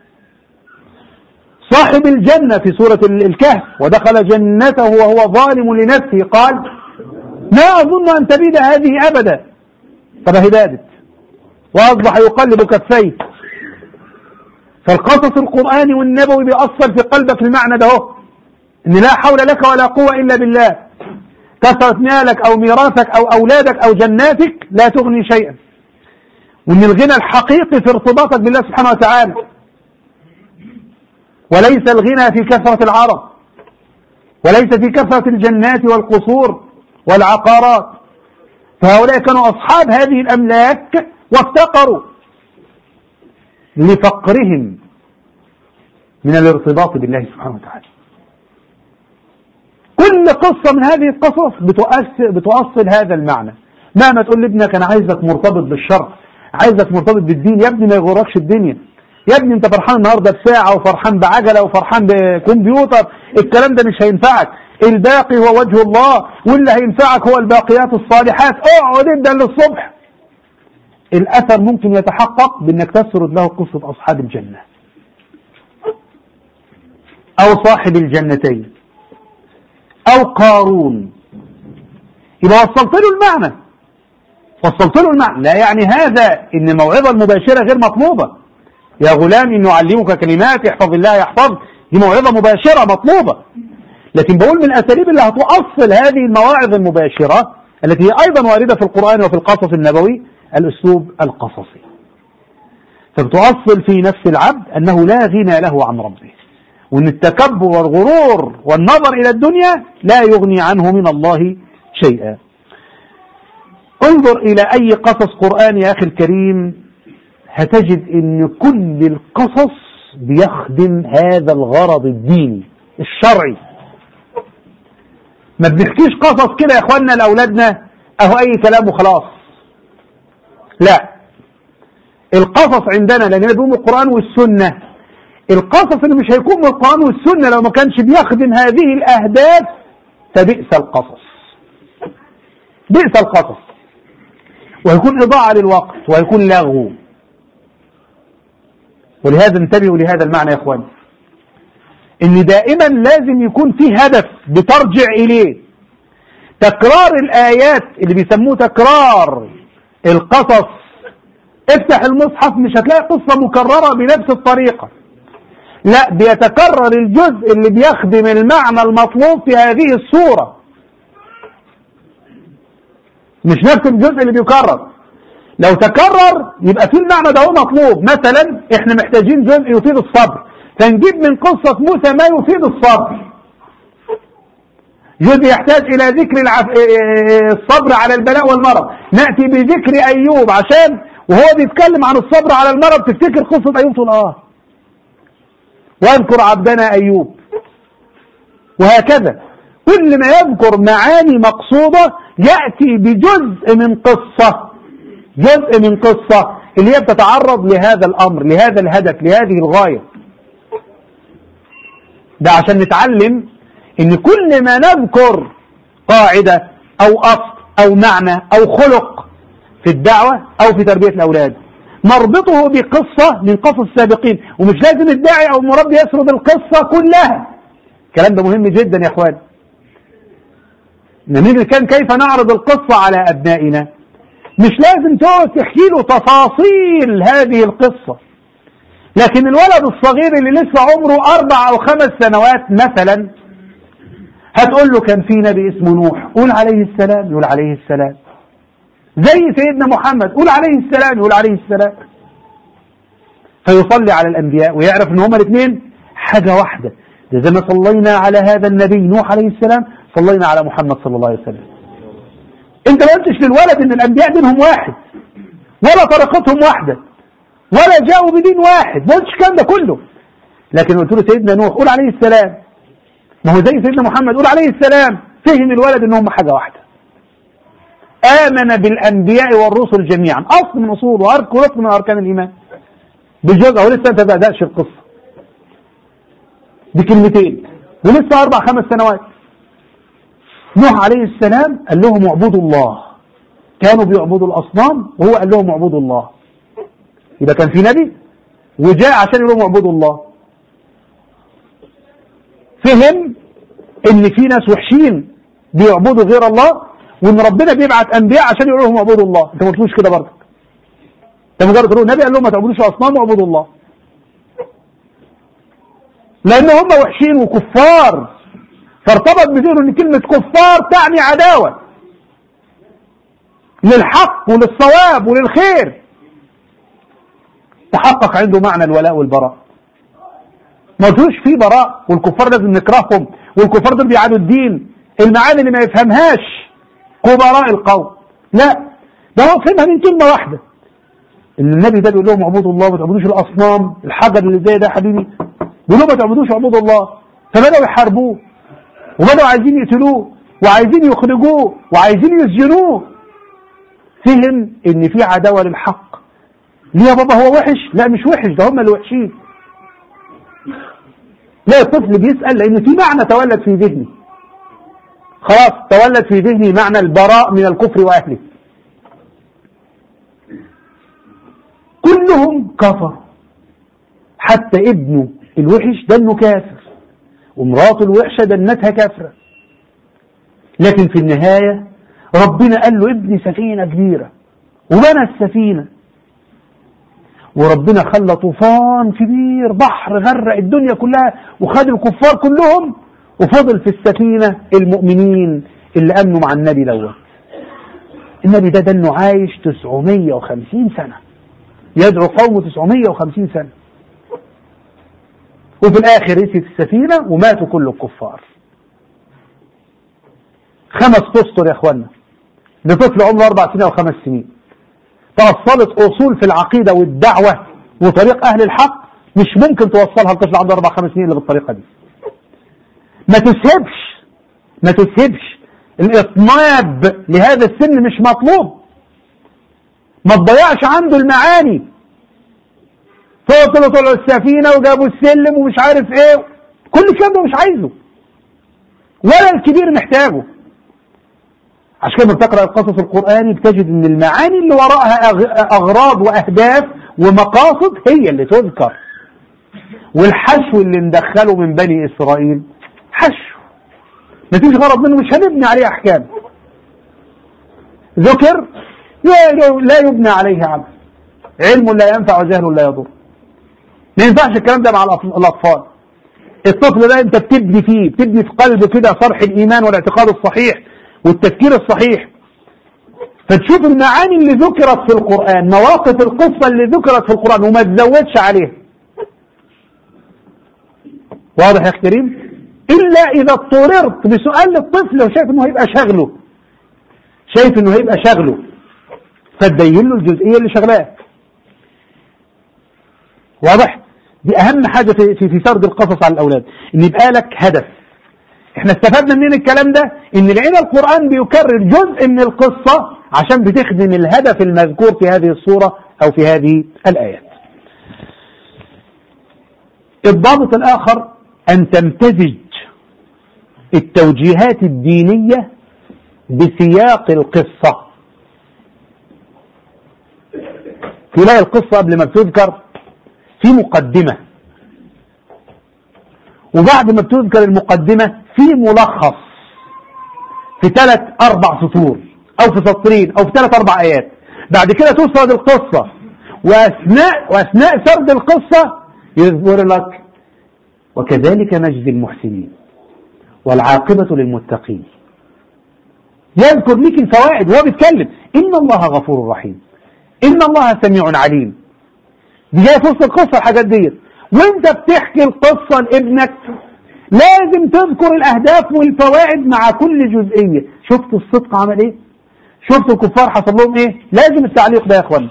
صاحب الجنة في سورة الكهف ودخل جنته وهو ظالم لنفسه قال ما أظن أن تبيد هذه أبدا طب هي بادت وأصبح يقلب كفيه فالقصص القرآني والنبوي بيأثر في قلبك المعنى ده هو إن لا حول لك ولا قوة إلا بالله كثرة مالك أو ميراثك أو أولادك أو جناتك لا تغني شيئا وان الغنى الحقيقي في ارتباطك بالله سبحانه وتعالى وليس الغنى في كثرة العرب وليس في كثرة الجنات والقصور والعقارات فهؤلاء كانوا أصحاب هذه الأملاك وافتقروا لفقرهم من الارتباط بالله سبحانه وتعالى كل قصة من هذه القصص بتؤصل هذا المعنى مهما تقول لابنك أنا عايزك مرتبط بالشرع عايزك مرتبط بالدين يا ابني ما يغركش الدنيا يا ابني انت فرحان النهارده بساعه وفرحان بعجله وفرحان بكمبيوتر الكلام ده مش هينفعك الباقي هو وجه الله واللي هينفعك هو الباقيات الصالحات اقعد ابدا للصبح الاثر ممكن يتحقق بانك تسرد له قصه اصحاب الجنه او صاحب الجنتين او قارون يبقى وصلت له المعنى وصلت له المعنى لا يعني هذا ان الموعظه المباشره غير مطلوبه يا غلام انه اعلمك كلمات احفظ الله يحفظ دي موعظه مباشره مطلوبه لكن بقول من الاساليب اللي هتؤصل هذه المواعظ المباشره التي هي ايضا وارده في القران وفي القصص النبوي الاسلوب القصصي فبتؤصل في نفس العبد انه لا غنى له عن ربه وان التكبر والغرور والنظر الى الدنيا لا يغني عنه من الله شيئا انظر الى اي قصص قرآن يا اخي الكريم هتجد ان كل القصص بيخدم هذا الغرض الديني الشرعي ما بنحكيش قصص كده يا اخواننا لاولادنا اهو اي كلام وخلاص لا القصص عندنا لان بيقوم القرآن والسنة القصص اللي مش هيكون من القرآن والسنة لو ما كانش بيخدم هذه الاهداف فبئس القصص بئس القصص ويكون إضاعة للوقت ويكون لغو ولهذا انتبهوا لهذا المعنى يا اخوان ان دائما لازم يكون في هدف بترجع اليه تكرار الايات اللي بيسموه تكرار القصص افتح المصحف مش هتلاقي قصة مكررة بنفس الطريقة لا بيتكرر الجزء اللي بيخدم المعنى المطلوب في هذه الصورة مش نفس الجزء اللي بيكرر لو تكرر يبقى في المعنى ده هو مطلوب مثلا احنا محتاجين جزء يفيد الصبر فنجيب من قصة موسى ما يفيد الصبر جزء يحتاج إلى ذكر العف... الصبر على البلاء والمرض نأتي بذكر أيوب عشان وهو بيتكلم عن الصبر على المرض تفتكر قصة أيوب تقول آه واذكر عبدنا أيوب وهكذا كل ما يذكر معاني مقصودة يأتي بجزء من قصة جزء من قصة اللي هي بتتعرض لهذا الأمر لهذا الهدف لهذه الغاية ده عشان نتعلم ان كل ما نذكر قاعدة او اصل او معنى او خلق في الدعوة او في تربية الاولاد نربطه بقصة من قصص السابقين ومش لازم الداعي او المربي يسرد القصة كلها الكلام ده مهم جدا يا اخوان نمير كان كيف نعرض القصة على ابنائنا مش لازم تقعد تحكي له تفاصيل هذه القصة لكن الولد الصغير اللي لسه عمره أربع أو خمس سنوات مثلا هتقول له كان في نبي اسمه نوح قول عليه السلام يقول عليه السلام زي سيدنا محمد قول عليه السلام يقول عليه السلام فيصلي على الأنبياء ويعرف ان هما الاثنين حاجة واحدة إذا ما صلينا على هذا النبي نوح عليه السلام صلينا على محمد صلى الله عليه وسلم انت ما قلتش للولد ان الانبياء دينهم واحد ولا طريقتهم واحده ولا جاءوا بدين واحد ما قلتش الكلام ده كله لكن قلت له سيدنا نوح قول عليه السلام ما هو زي سيدنا محمد قول عليه السلام فهم الولد ان هم حاجه واحده امن بالانبياء والرسل جميعا اصل من اصول وركن من اركان الايمان بجزء هو لسه انت بدأش القصه بكلمتين ولسه اربع خمس سنوات نوح عليه السلام قال لهم اعبدوا الله كانوا بيعبدوا الاصنام وهو قال لهم اعبدوا الله يبقى كان في نبي وجاء عشان يقول لهم اعبدوا الله فهم ان في ناس وحشين بيعبدوا غير الله وان ربنا بيبعت انبياء عشان يقول لهم اعبدوا الله انت ما قلتوش كده برضك انت مجرد تقول النبي قال لهم ما تعبدوش اصنام واعبدوا الله لان هم وحشين وكفار فارتبط بذهنه ان كلمة كفار تعني عداوة للحق وللصواب وللخير تحقق عنده معنى الولاء والبراء ما قلتوش في براء والكفار لازم نكرههم والكفار دول بيعادوا الدين المعاني اللي ما يفهمهاش كبراء القوم لا ده هو فهمها من كلمة واحدة ان النبي ده بيقول لهم اعبدوا الله ما تعبدوش الاصنام الحجر اللي زي ده يا حبيبي بيقول لهم ما تعبدوش اعبدوا الله فبداوا يحاربوه وبدأوا عايزين يقتلوه وعايزين يخرجوه وعايزين يسجنوه فهم ان في عداوة للحق ليه يا بابا هو وحش لا مش وحش ده هم اللي وحشين لا الطفل بيسأل لأن في معنى تولد في ذهني خلاص تولد في ذهني معنى البراء من الكفر وأهله كلهم كفر حتى ابنه الوحش ده انه كافر ومراته الوحشة دنتها كافرة لكن في النهاية ربنا قال له ابني سفينة كبيرة وبنى السفينة وربنا خلى طوفان كبير بحر غرق الدنيا كلها وخد الكفار كلهم وفضل في السفينة المؤمنين اللي أمنوا مع النبي دوت النبي ده ده انه عايش 950 سنة يدعو قومه 950 سنة وفي الآخر رست السفينة وماتوا كل الكفار خمس أسطر يا إخوانا لطفل عمره أربع سنين أو خمس سنين توصلت أصول في العقيدة والدعوة وطريق أهل الحق مش ممكن توصلها لطفل عنده أربع خمس سنين إلا بالطريقة دي ما تسهبش ما تسهبش الإطناب لهذا السن مش مطلوب ما تضيعش عنده المعاني فوصلوا طلعوا السفينة وجابوا السلم ومش عارف ايه كل الكلام ده مش عايزه ولا الكبير محتاجه عشان كده بتقرأ القصص القرآني بتجد ان المعاني اللي وراءها اغراض واهداف ومقاصد هي اللي تذكر والحشو اللي ندخله من بني اسرائيل حشو مفيش غرض منه مش هنبني عليه احكام ذكر لا يبنى عليه عمل علم لا ينفع وجهل لا يضر ما ينفعش الكلام ده مع الأطفال الطفل ده أنت بتبني فيه بتبني في قلبه كده صرح الإيمان والاعتقاد الصحيح والتفكير الصحيح فتشوف المعاني اللي ذكرت في القرآن مواقف القصة اللي ذكرت في القرآن وما تزودش عليها واضح يا كريم إلا إذا اضطررت بسؤال للطفل وشايف إنه هيبقى شغله شايف إنه هيبقى شغله فتبين له الجزئية اللي شغلاه واضح دي اهم حاجة في, في, في سرد القصص على الاولاد ان يبقى لك هدف احنا استفدنا منين الكلام ده ان العين القرآن بيكرر جزء من القصة عشان بتخدم الهدف المذكور في هذه الصورة او في هذه الايات الضابط الاخر ان تمتزج التوجيهات الدينية بسياق القصة تلاقي القصة قبل ما بتذكر في مقدمة وبعد ما بتذكر المقدمة في ملخص في ثلاث أربع سطور أو في سطرين أو في ثلاث أربع آيات بعد كده تسرد القصة وأثناء, وأثناء سرد القصة يذكر لك وكذلك نجزي المحسنين والعاقبة للمتقين يذكر لك الفوائد وهو بيتكلم إن الله غفور رحيم إن الله سميع عليم دي جايه في وسط القصه الحاجات ديت وانت بتحكي القصه لابنك لازم تذكر الاهداف والفوائد مع كل جزئيه شفت الصدق عمل ايه شفت الكفار حصل لهم ايه لازم التعليق ده يا اخوان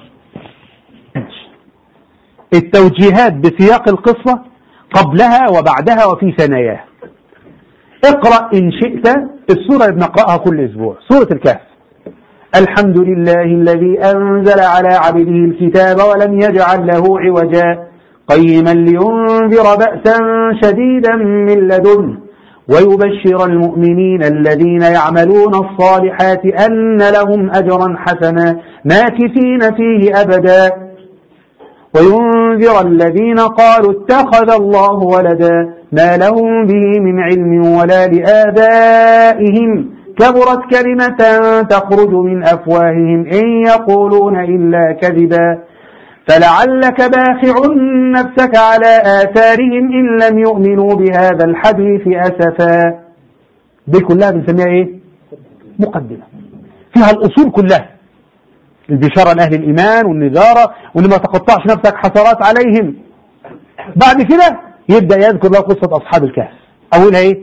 التوجيهات بسياق القصه قبلها وبعدها وفي ثناياها اقرا ان شئت السوره اللي بنقراها كل اسبوع سوره الكهف الحمد لله الذي أنزل على عبده الكتاب ولم يجعل له عوجا قيما لينذر بأسا شديدا من لدنه ويبشر المؤمنين الذين يعملون الصالحات أن لهم أجرا حسنا ماكثين فيه أبدا وينذر الذين قالوا اتخذ الله ولدا ما لهم به من علم ولا لآبائهم كبرت كلمة تخرج من أفواههم إن يقولون إلا كذبا فلعلك باخع نفسك على آثارهم إن لم يؤمنوا بهذا الحديث أسفا دي كلها بنسميها إيه مقدمة فيها الأصول كلها البشارة لأهل الإيمان والنذارة وإن ما تقطعش نفسك حسرات عليهم بعد كده يبدأ يذكر له قصة أصحاب الكهف أولها إيه؟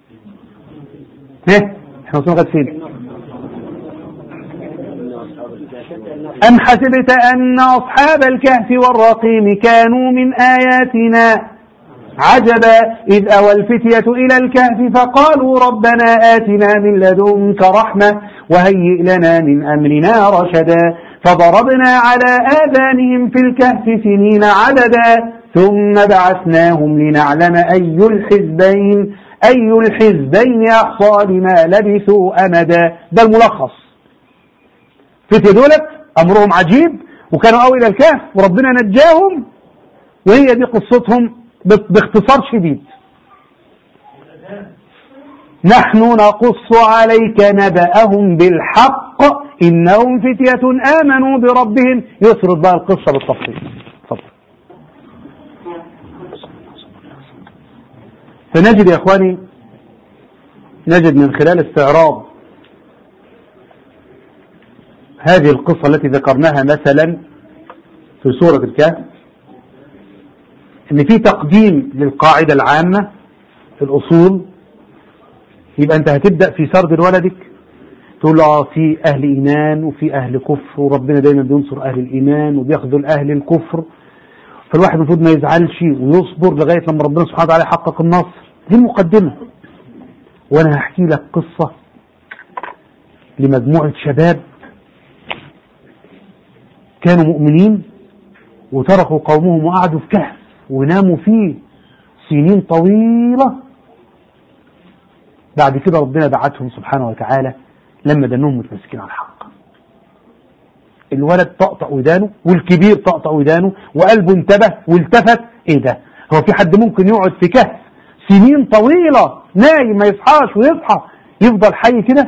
إيه؟ احنا وصلنا فين أم حسبت أن أصحاب الكهف والرقيم كانوا من آياتنا عجبا إذ أوى الفتية إلى الكهف فقالوا ربنا آتنا من لدنك رحمة وهيئ لنا من أمرنا رشدا فضربنا على آذانهم في الكهف سنين عددا ثم بعثناهم لنعلم أي الحزبين أي الحزبين أحصى لما لبثوا أمدا ده الملخص فتي دولت أمرهم عجيب وكانوا أوي إلى الكهف وربنا نجاهم وهي دي قصتهم باختصار شديد نحن نقص عليك نبأهم بالحق إنهم فتية آمنوا بربهم يسرد بقى القصة بالتفصيل تفضل فنجد يا إخواني نجد من خلال استعراض هذه القصة التي ذكرناها مثلا في سورة الكهف ان في تقديم للقاعدة العامة في الأصول يبقى أنت هتبدأ في سرد ولدك تقول له اه في أهل إيمان وفي أهل كفر وربنا دايما بينصر أهل الإيمان وبيخذل أهل الكفر فالواحد المفروض ما يزعلش ويصبر لغاية لما ربنا سبحانه وتعالى يحقق النصر دي المقدمة وأنا هحكي لك قصة لمجموعة شباب كانوا مؤمنين وتركوا قومهم وقعدوا في كهف وناموا فيه سنين طويلة بعد كده ربنا بعتهم سبحانه وتعالى لما دنهم متمسكين على الحق الولد طقطق ودانه والكبير طقطق ودانه وقلبه انتبه والتفت ايه ده هو في حد ممكن يقعد في كهف سنين طويلة نايم ما يصحاش ويصحى يفضل حي كده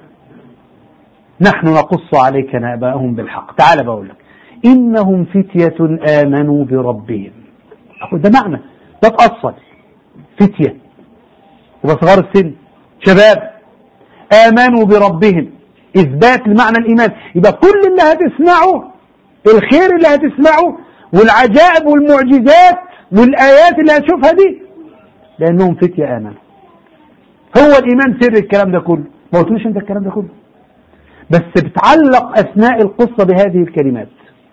نحن نقص عليك نبأهم بالحق تعال بقول لك إنهم فتية آمنوا بربهم أقول ده معنى ده تأصل فتية وبصغار السن شباب آمنوا بربهم إثبات لمعنى الإيمان يبقى كل اللي هتسمعه الخير اللي هتسمعه والعجائب والمعجزات والآيات اللي هتشوفها دي لأنهم فتية آمنوا هو الإيمان سر الكلام ده كله ما قلتلوش أنت الكلام ده كله بس بتعلق أثناء القصة بهذه الكلمات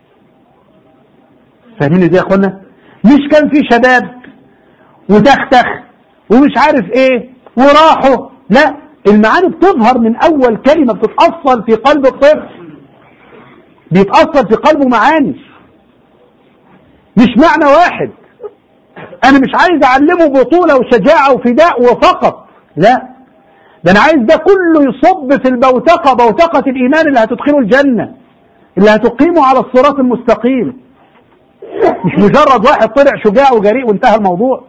فاهمين ازاي يا اخوانا مش كان في شباب وتختخ ومش عارف ايه وراحوا لا المعاني بتظهر من اول كلمة بتتأصل في قلب الطفل بيتأصل في قلبه معاني مش معنى واحد انا مش عايز اعلمه بطولة وشجاعة وفداء وفقط لا ده انا عايز ده كله يصب في البوتقة بوتقة الايمان اللي هتدخله الجنة اللي هتقيمه على الصراط المستقيم مش مجرد واحد طلع شجاع وجريء وانتهى الموضوع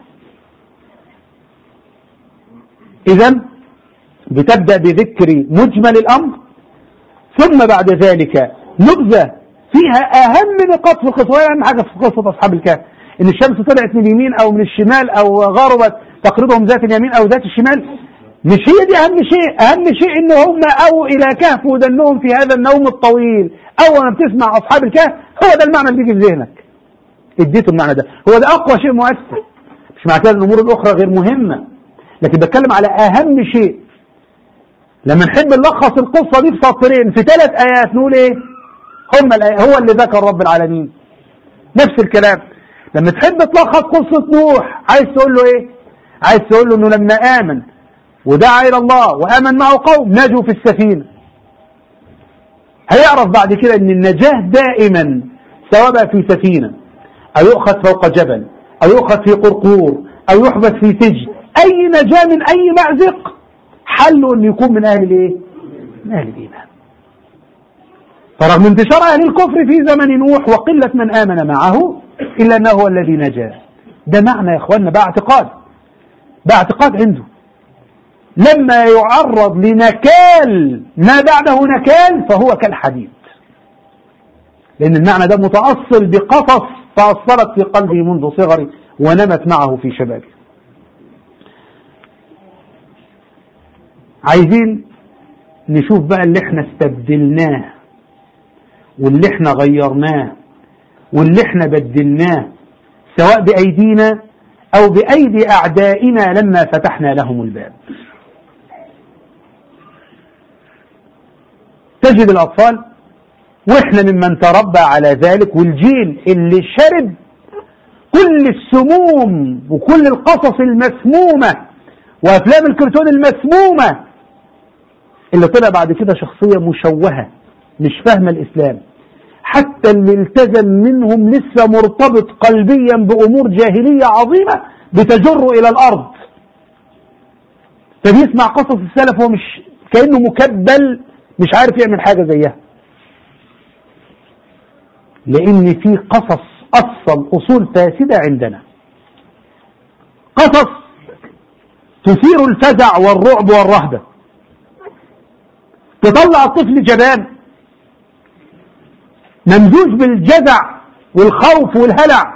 اذا بتبدأ بذكر مجمل الامر ثم بعد ذلك نبذة فيها اهم نقاط في القصة اهم حاجة في قصة اصحاب الكهف ان الشمس طلعت من اليمين او من الشمال او غربت تقرضهم ذات اليمين او ذات الشمال مش هي دي اهم شيء اهم شيء ان هم او الى كهف ودنهم في هذا النوم الطويل اول ما بتسمع اصحاب الكهف هو ده المعنى اللي بيجي في ذهنك اديته المعنى ده هو ده اقوى شيء مؤثر مش معنى كده الامور الاخرى غير مهمه لكن بتكلم على اهم شيء لما نحب نلخص القصه دي في سطرين في ثلاث ايات نقول ايه هم الآيات هو اللي ذكر رب العالمين نفس الكلام لما تحب تلخص قصه نوح عايز تقول له ايه عايز تقول له انه لما امن ودعا الى الله وامن معه قوم نجوا في السفينه هيعرف بعد كده ان النجاه دائما سواء بقى في سفينه أو يؤخذ فوق جبل أو يؤخذ في قرقور أو يحبس في سجن أي نجاة من أي مأزق حله أن يكون من أهل الإيه؟ من أهل الإيمان فرغم انتشار أهل الكفر في زمن نوح وقلة من آمن معه إلا أنه هو الذي نجا ده معنى يا إخواننا باعتقاد باعتقاد عنده لما يعرض لنكال ما بعده نكال فهو كالحديد لأن المعنى ده متأصل بقصص تأصلت في قلبه منذ صغره ونمت معه في شبابه عايزين نشوف بقى اللي احنا استبدلناه واللي احنا غيرناه واللي احنا بدلناه سواء بأيدينا أو بأيدي أعدائنا لما فتحنا لهم الباب تجد الأطفال واحنا ممن تربى على ذلك والجيل اللي شرب كل السموم وكل القصص المسمومة وأفلام الكرتون المسمومة اللي طلع بعد كده شخصية مشوهة مش فاهمة الإسلام حتى اللي التزم منهم لسه مرتبط قلبيا بأمور جاهلية عظيمة بتجره إلى الأرض فبيسمع قصص السلف هو مش كأنه مكبل مش عارف يعمل حاجة زيها لأن في قصص أصل أصول فاسدة عندنا قصص تثير الفزع والرعب والرهبة تطلع الطفل جبان ممزوج بالجزع والخوف والهلع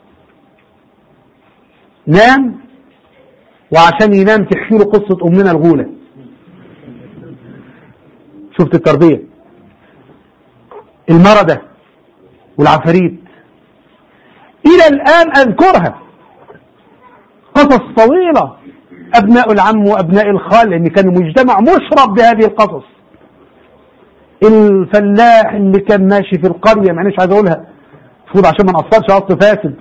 نام وعشان ينام تحكي له قصة أمنا الغولة شفت التربية المردة والعفاريت إلى الآن أذكرها قصص طويلة أبناء العم وأبناء الخال لأن كان مجتمع مشرب بهذه القصص الفلاح اللي كان ماشي في القرية معنيش عايز أقولها المفروض عشان ما نقصرش أصل فاسد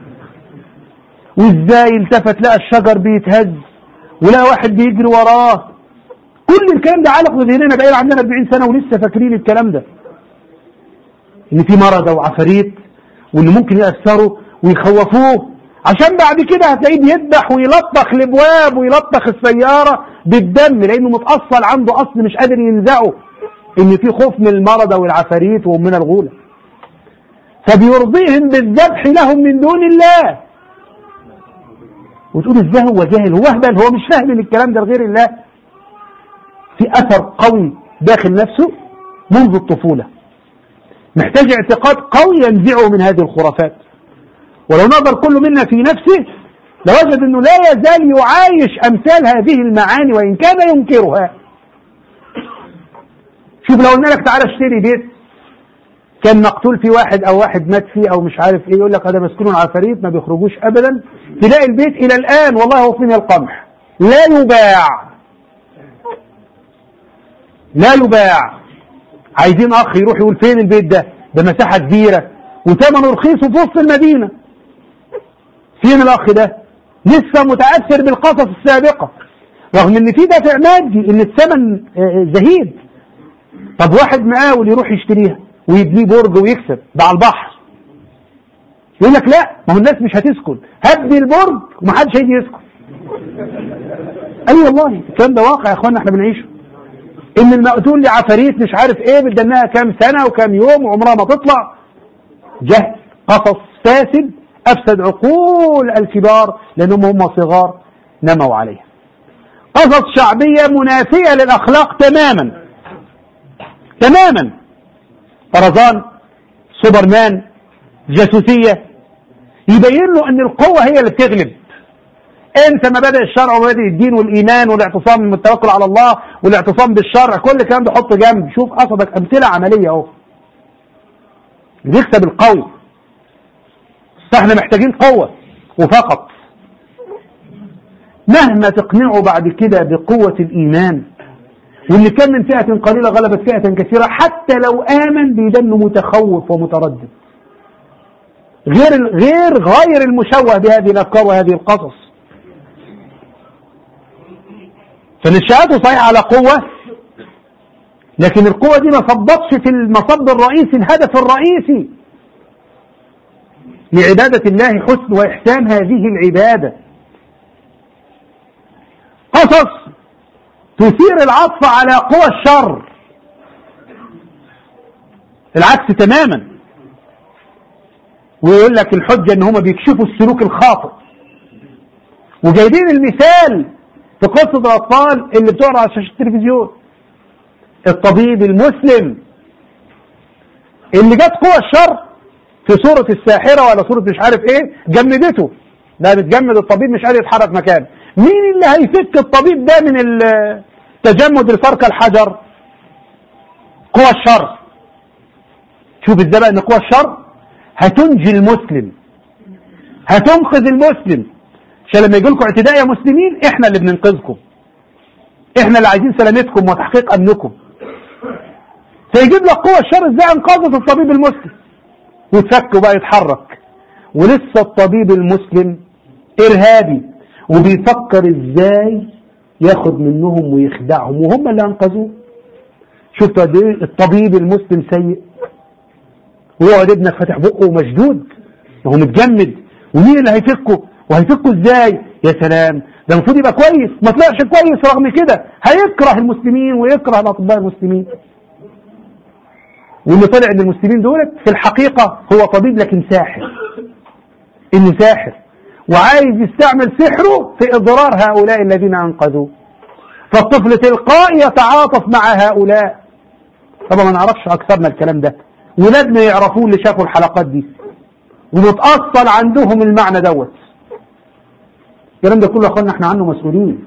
وإزاي التفت لقى الشجر بيتهز ولقى واحد بيجري وراه كل الكلام ده علق بذهننا بقى عندنا 40 سنة ولسه فاكرين الكلام ده ان في مرض او عفاريت وان ممكن يأثروا ويخوفوه عشان بعد كده هتلاقيه بيذبح ويلطخ الابواب ويلطخ السيارة بالدم لانه متأصل عنده اصل مش قادر ينزعه ان في خوف من المرض والعفاريت ومن الغولة فبيرضيهم بالذبح لهم من دون الله وتقول ازاي هو جاهل هو اهبل هو مش فاهم ان الكلام ده لغير الله في اثر قوي داخل نفسه منذ الطفولة محتاج اعتقاد قوي ينزعه من هذه الخرافات ولو نظر كل منا في نفسه لوجد انه لا يزال يعايش امثال هذه المعاني وان كان ينكرها شوف لو قلنا لك تعالى اشتري بيت كان مقتول فيه واحد او واحد مات فيه او مش عارف ايه يقول لك هذا مسكون عفاريت ما بيخرجوش ابدا تلاقي البيت الى الان والله هو فين القمح لا يباع لا يباع عايزين اخ يروح يقول فين البيت ده ده مساحة كبيرة وثمنه رخيص في وسط المدينة فين الاخ ده لسه متأثر بالقصص السابقة رغم ان في دافع مادي ان الثمن زهيد طب واحد مقاول يروح يشتريها ويبنيه برج ويكسب ده على البحر يقول لك لا ما هو الناس مش هتسكن هبني البرج ومحدش هيجي يسكن اي أيوة والله الكلام ده واقع يا اخوانا احنا بنعيشه ان المقتول لعفاريت مش عارف ايه بدناها كام سنه وكام يوم وعمرها ما تطلع جهل قصص فاسد افسد عقول الكبار لانهم هم صغار نموا عليها قصص شعبيه منافيه للاخلاق تماما تماما طرزان سوبرمان جاسوسيه يبين له ان القوه هي اللي بتغلب انسى مبادئ الشرع ومبادئ الدين والايمان والاعتصام بالتوكل على الله والاعتصام بالشرع كل الكلام ده حطه جنب شوف قصدك امثله عمليه اهو بيكسب القوي فاحنا محتاجين قوه وفقط مهما تقنعه بعد كده بقوه الايمان واللي كان من فئه قليله غلبت فئه كثيره حتى لو امن بيدنه متخوف ومتردد غير غير غير المشوه بهذه الافكار وهذه القصص فنشأته صحيح على قوة لكن القوة دي ما صبتش في المصب الرئيسي الهدف الرئيسي لعبادة الله حسن وإحسان هذه العبادة قصص تثير العطف على قوى الشر العكس تماما ويقول لك الحجة ان هما بيكشفوا السلوك الخاطئ وجايبين المثال في قصة الأطفال اللي بتقرا على شاشة التلفزيون الطبيب المسلم اللي جت قوى الشر في صورة الساحرة ولا صورة مش عارف ايه جمدته ده بتجمد الطبيب مش قادر يتحرك مكانه مين اللي هيفك الطبيب ده من التجمد الفرك الحجر قوى الشر شوف ازاي بقى ان قوى الشر هتنجي المسلم هتنقذ المسلم عشان لما يجي لكم اعتداء يا مسلمين احنا اللي بننقذكم احنا اللي عايزين سلامتكم وتحقيق امنكم فيجيب لك قوة الشر ازاي انقذت الطبيب المسلم وتفك بقى يتحرك ولسه الطبيب المسلم ارهابي وبيفكر ازاي ياخد منهم ويخدعهم وهم اللي انقذوه شفتوا قد ايه الطبيب المسلم سيء ويقعد ابنك فاتح بقه ومشدود وهو متجمد ومين اللي هيفكه وهيفكه ازاي يا سلام ده المفروض يبقى كويس ما طلعش كويس رغم كده هيكره المسلمين ويكره الاطباء المسلمين واللي طلع ان المسلمين دولت في الحقيقة هو طبيب لكن ساحر انه ساحر وعايز يستعمل سحره في اضرار هؤلاء الذين انقذوه فالطفل تلقائي يتعاطف مع هؤلاء طبعا ما نعرفش اكثرنا الكلام ده ولادنا يعرفوه اللي شافوا الحلقات دي ومتأصل عندهم المعنى دوت الكلام ده كله يا اخوانا احنا عنه مسؤولين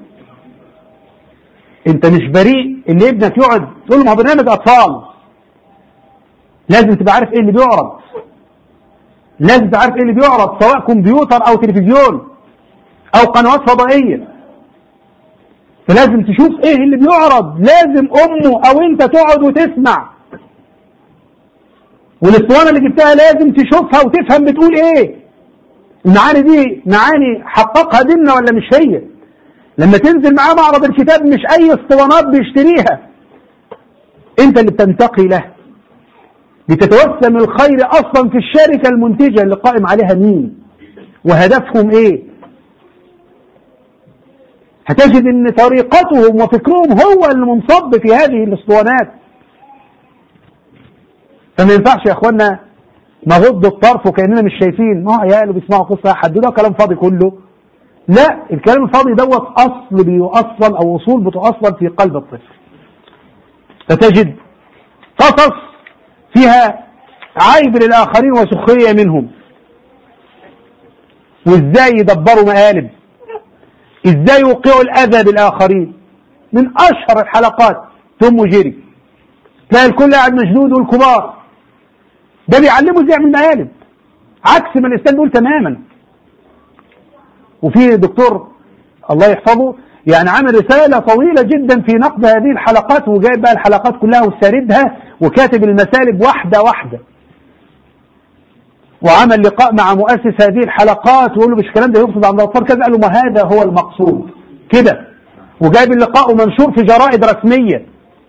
انت مش بريء اللي ابنك يقعد تقول له ما هو برنامج اطفال لازم تبقى عارف ايه اللي بيعرض لازم تبقى عارف ايه اللي بيعرض سواء كمبيوتر او تلفزيون او قنوات فضائيه فلازم تشوف ايه اللي بيعرض لازم امه او انت تقعد وتسمع والاسطوانه اللي جبتها لازم تشوفها وتفهم بتقول ايه المعاني دي معاني حققها ديننا ولا مش هي لما تنزل معاه معرض الكتاب مش اي اسطوانات بيشتريها انت اللي بتنتقي له بتتوسم الخير اصلا في الشركه المنتجه اللي قائم عليها مين وهدفهم ايه هتجد ان طريقتهم وفكرهم هو اللي منصب في هذه الاسطوانات فما ينفعش يا اخوانا نغض الطرف وكاننا مش شايفين ما هو عيال بيسمعوا قصه يحددوها كلام فاضي كله لا الكلام الفاضي دوت اصل بيؤصل او اصول بتؤصل في قلب الطفل فتجد قصص فيها عيب للاخرين وسخريه منهم وازاي يدبروا مقالب ازاي يوقعوا الاذى بالاخرين من اشهر الحلقات توم وجيري تلاقي الكل قاعد مشدود والكبار ده بيعلمه ازاي يعمل مقالب عكس ما الاسلام بيقول تماما وفي دكتور الله يحفظه يعني عمل رسالة طويلة جدا في نقد هذه الحلقات وجايب بقى الحلقات كلها وساردها وكاتب المسالب واحدة واحدة وعمل لقاء مع مؤسس هذه الحلقات ويقول له مش الكلام ده يقصد عن الاطفال كذا قال له ما هذا هو المقصود كده وجايب اللقاء ومنشور في جرائد رسمية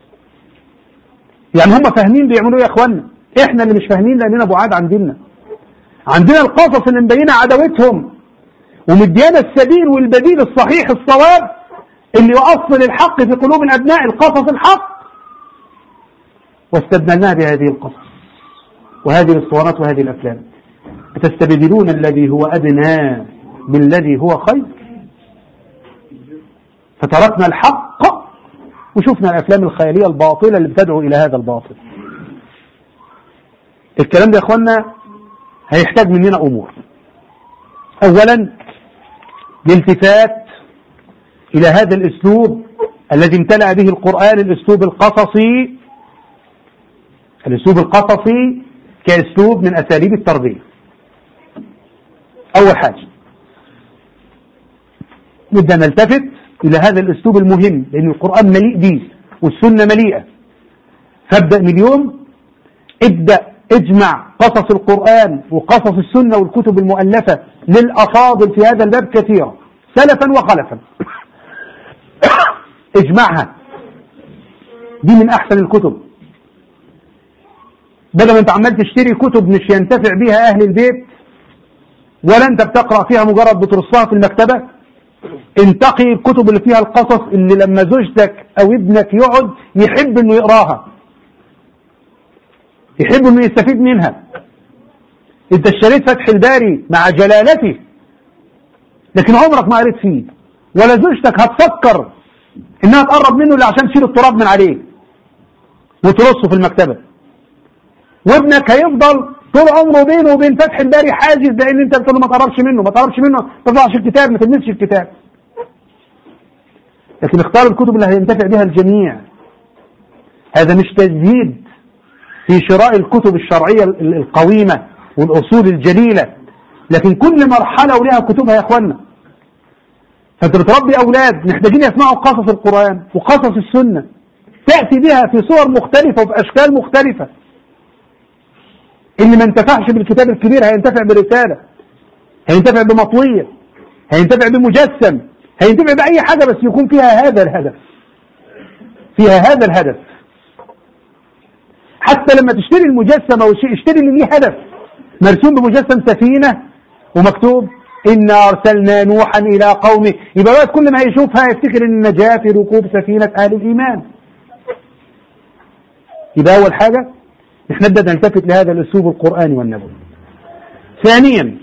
يعني هم فاهمين بيعملوا ايه يا اخوانا احنا اللي مش فاهمين لاننا بعاد عن ديننا عندنا القصص اللي مبينه عداوتهم ومديانا السبيل والبديل الصحيح الصواب اللي يؤصل الحق في قلوب الابناء القصص الحق واستبدلناها بهذه القصص وهذه الاسطوانات وهذه الافلام أتستبدلون الذي هو أدنى بالذي هو خير فتركنا الحق وشفنا الأفلام الخيالية الباطلة اللي بتدعو إلى هذا الباطل الكلام ده يا أخوانا هيحتاج مننا أمور أولا الالتفات إلى هذا الأسلوب الذي امتلأ به القرآن الأسلوب القصصي الأسلوب القصصي كأسلوب من أساليب التربية أول حاجة نبدأ نلتفت إلى هذا الأسلوب المهم لأن القرآن مليء به والسنة مليئة فابدأ من اليوم ابدأ اجمع قصص القرآن وقصص السنة والكتب المؤلفة للأفاضل في هذا الباب كثيرا سلفا وخلفا اجمعها دي من أحسن الكتب بدل ما انت عمال تشتري كتب مش ينتفع بها أهل البيت ولا انت بتقرأ فيها مجرد بترصها في المكتبة انتقي الكتب اللي فيها القصص اللي لما زوجتك او ابنك يقعد يحب انه يقراها يحب انه يستفيد منها انت اشتريت فتح الباري مع جلالته لكن عمرك ما قريت فيه ولا زوجتك هتفكر انها تقرب منه الا عشان تشيل التراب من عليه وترصه في المكتبة وابنك هيفضل طول عمره بينه وبين فتح الباري حاجز لان انت بتقول له ما تقربش منه ما تقربش منه ما تطلعش الكتاب ما تلمسش الكتاب لكن اختار الكتب اللي هينتفع بها الجميع هذا مش تزهيد في شراء الكتب الشرعية القويمة والأصول الجليلة لكن كل مرحلة ولها كتبها يا اخوانا فانت بتربي اولاد محتاجين يسمعوا قصص القرآن وقصص السنة تأتي بها في صور مختلفة وفي أشكال مختلفة اللي ما انتفعش بالكتاب الكبير هينتفع برسالة هينتفع بمطوية هينتفع بمجسم هينتفع بأي حاجة بس يكون فيها هذا الهدف فيها هذا الهدف حتى لما تشتري المجسم او اشتري اللي ليه هدف مرسوم بمجسم سفينة ومكتوب إنا أرسلنا نوحا إلى قومه يبقى بقى كل ما يشوفها يفتكر إن النجاة في ركوب سفينة أهل الإيمان يبقى أول حاجة نحن نبدأ نلتفت لهذا الأسلوب القرآني والنبوي ثانيا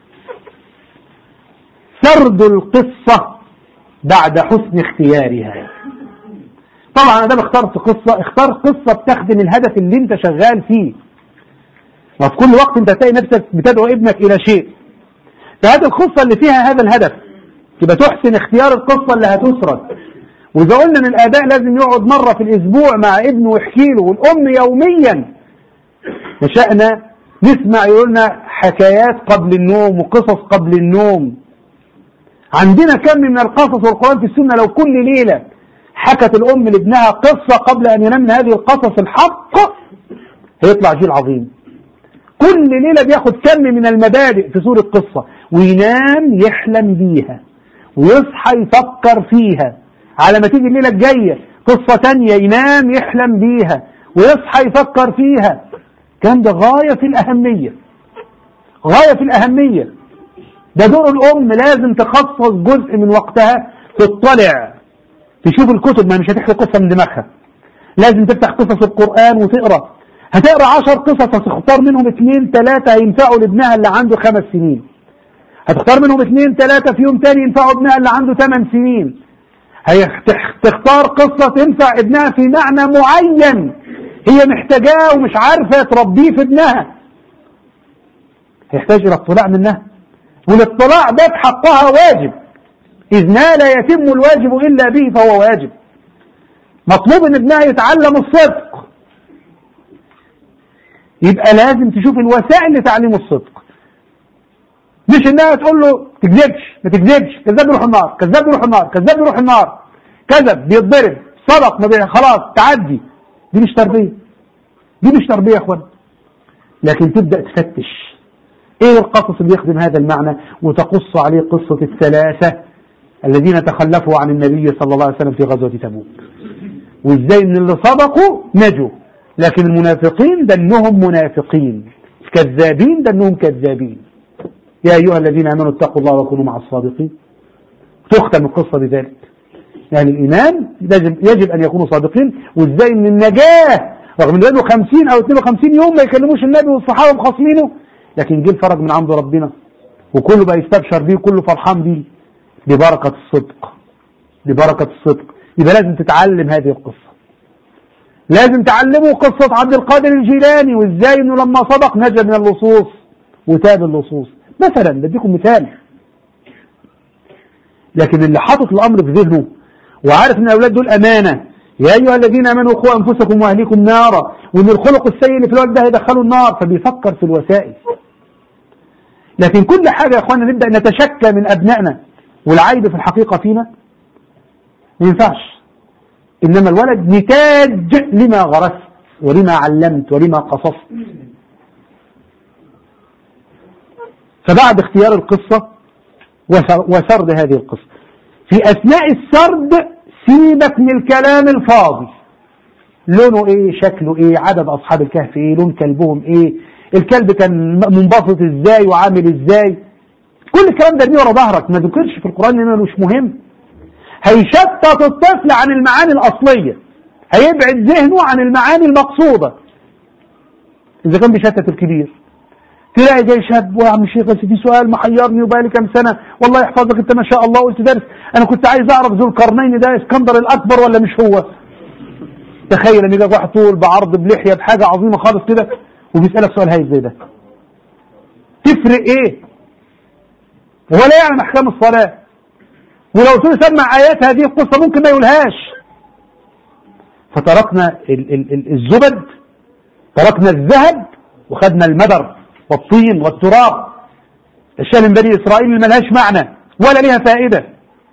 سرد القصة بعد حسن اختيارها طبعا انا ده اخترت قصة اختار قصة بتخدم الهدف اللي انت شغال فيه وفي كل وقت انت تلاقي نفسك بتدعو ابنك الى شيء فهذه القصة اللي فيها هذا الهدف تبقى تحسن اختيار القصة اللي هتسرد وإذا قلنا ان الآباء لازم يقعد مرة في الأسبوع مع ابنه ويحكي له والأم يوميا نشأنا نسمع يقولنا حكايات قبل النوم وقصص قبل النوم عندنا كم من القصص والقرآن في السنة لو كل ليلة حكت الأم لابنها قصة قبل أن ينام من هذه القصص الحق هيطلع جيل عظيم كل ليلة بياخد كم من المبادئ في سورة قصة وينام يحلم بيها ويصحى يفكر فيها على ما تيجي الليلة الجاية قصة تانية ينام يحلم بيها ويصحى يفكر فيها كان ده غاية في الأهمية غاية في الأهمية ده دور الأم لازم تخصص جزء من وقتها تطلع تشوف الكتب ما مش هتحكي قصة من دماغها لازم تفتح قصص القرآن وتقرأ هتقرأ عشر قصص هتختار منهم اثنين ثلاثة هينفعوا لابنها اللي عنده خمس سنين هتختار منهم اثنين ثلاثة في يوم تاني ينفعوا ابنها اللي عنده ثمان سنين هتختار قصة تنفع ابنها في معنى معين هي محتاجاه ومش عارفة تربيه في ابنها هيحتاج إلى اطلاع منها والاطلاع ده حقها واجب إذ ما لا يتم الواجب إلا به فهو واجب مطلوب ان ابنها يتعلم الصدق يبقى لازم تشوف الوسائل لتعليم الصدق مش انها تقول له تكذبش ما تكذبش كذاب يروح النار كذاب يروح النار كذاب يروح النار كذب بيتضرب صدق ما بي... خلاص تعدي دي مش تربيه دي مش تربيه يا اخوان لكن تبدا تفتش ايه القصص اللي يخدم هذا المعنى وتقص عليه قصه الثلاثه الذين تخلفوا عن النبي صلى الله عليه وسلم في غزوه تبوك وازاي ان اللي صدقوا نجوا لكن المنافقين دنهم منافقين كذابين دنهم كذابين يا أيها الذين آمنوا اتقوا الله وكونوا مع الصادقين تختم القصة بذلك يعني الإيمان يجب, يجب أن يكونوا صادقين وإزاي أن النجاة رغم أنه له 50 أو 52 يوم ما يكلموش النبي والصحابة مخاصمينه لكن جه الفرج من عند ربنا وكله بقى يستبشر بيه وكله فرحان بيه ببركة الصدق ببركة الصدق يبقى لازم تتعلم هذه القصة لازم تعلموا قصة عبد القادر الجيلاني وازاي انه لما صدق نجا من اللصوص وتاب اللصوص مثلا بديكم مثال لكن اللي حاطط الامر في ذهنه وعارف ان الاولاد دول امانه يا ايها الذين امنوا قوا انفسكم واهليكم نارا وان الخلق السيء اللي في الوقت ده هيدخلوا النار فبيفكر في الوسائل لكن كل حاجه يا اخوانا نبدا نتشكى من ابنائنا والعيب في الحقيقه فينا ما ينفعش انما الولد نتاج لما غرست ولما علمت ولما قصصت فبعد اختيار القصة وسرد هذه القصة في أثناء السرد سيبك من الكلام الفاضي لونه ايه شكله ايه عدد اصحاب الكهف ايه لون كلبهم ايه الكلب كان منبسط ازاي وعامل ازاي كل الكلام ده ورا ظهرك ما ذكرش في القرآن لانه مش مهم هيشتت الطفل عن المعاني الأصلية هيبعد ذهنه عن المعاني المقصودة إذا كان بيشتت الكبير تلاقي جاي شاب ويا عم الشيخ بس في سؤال محيرني وبقالي كام سنة والله يحفظك انت ما شاء الله قلت درس انا كنت عايز اعرف ذو القرنين ده اسكندر الاكبر ولا مش هو تخيل ان يجي واحد طول بعرض بلحية بحاجة عظيمة خالص كده وبيسألك سؤال هايف زي ده تفرق ايه ولا يعلم احكام الصلاة ولو تقول سمع ايات هذه القصة ممكن ما يقولهاش فتركنا الزبد تركنا الذهب وخدنا المدر والطين والتراب الشيء من بني إسرائيل اللي ملهاش معنى ولا لها فائدة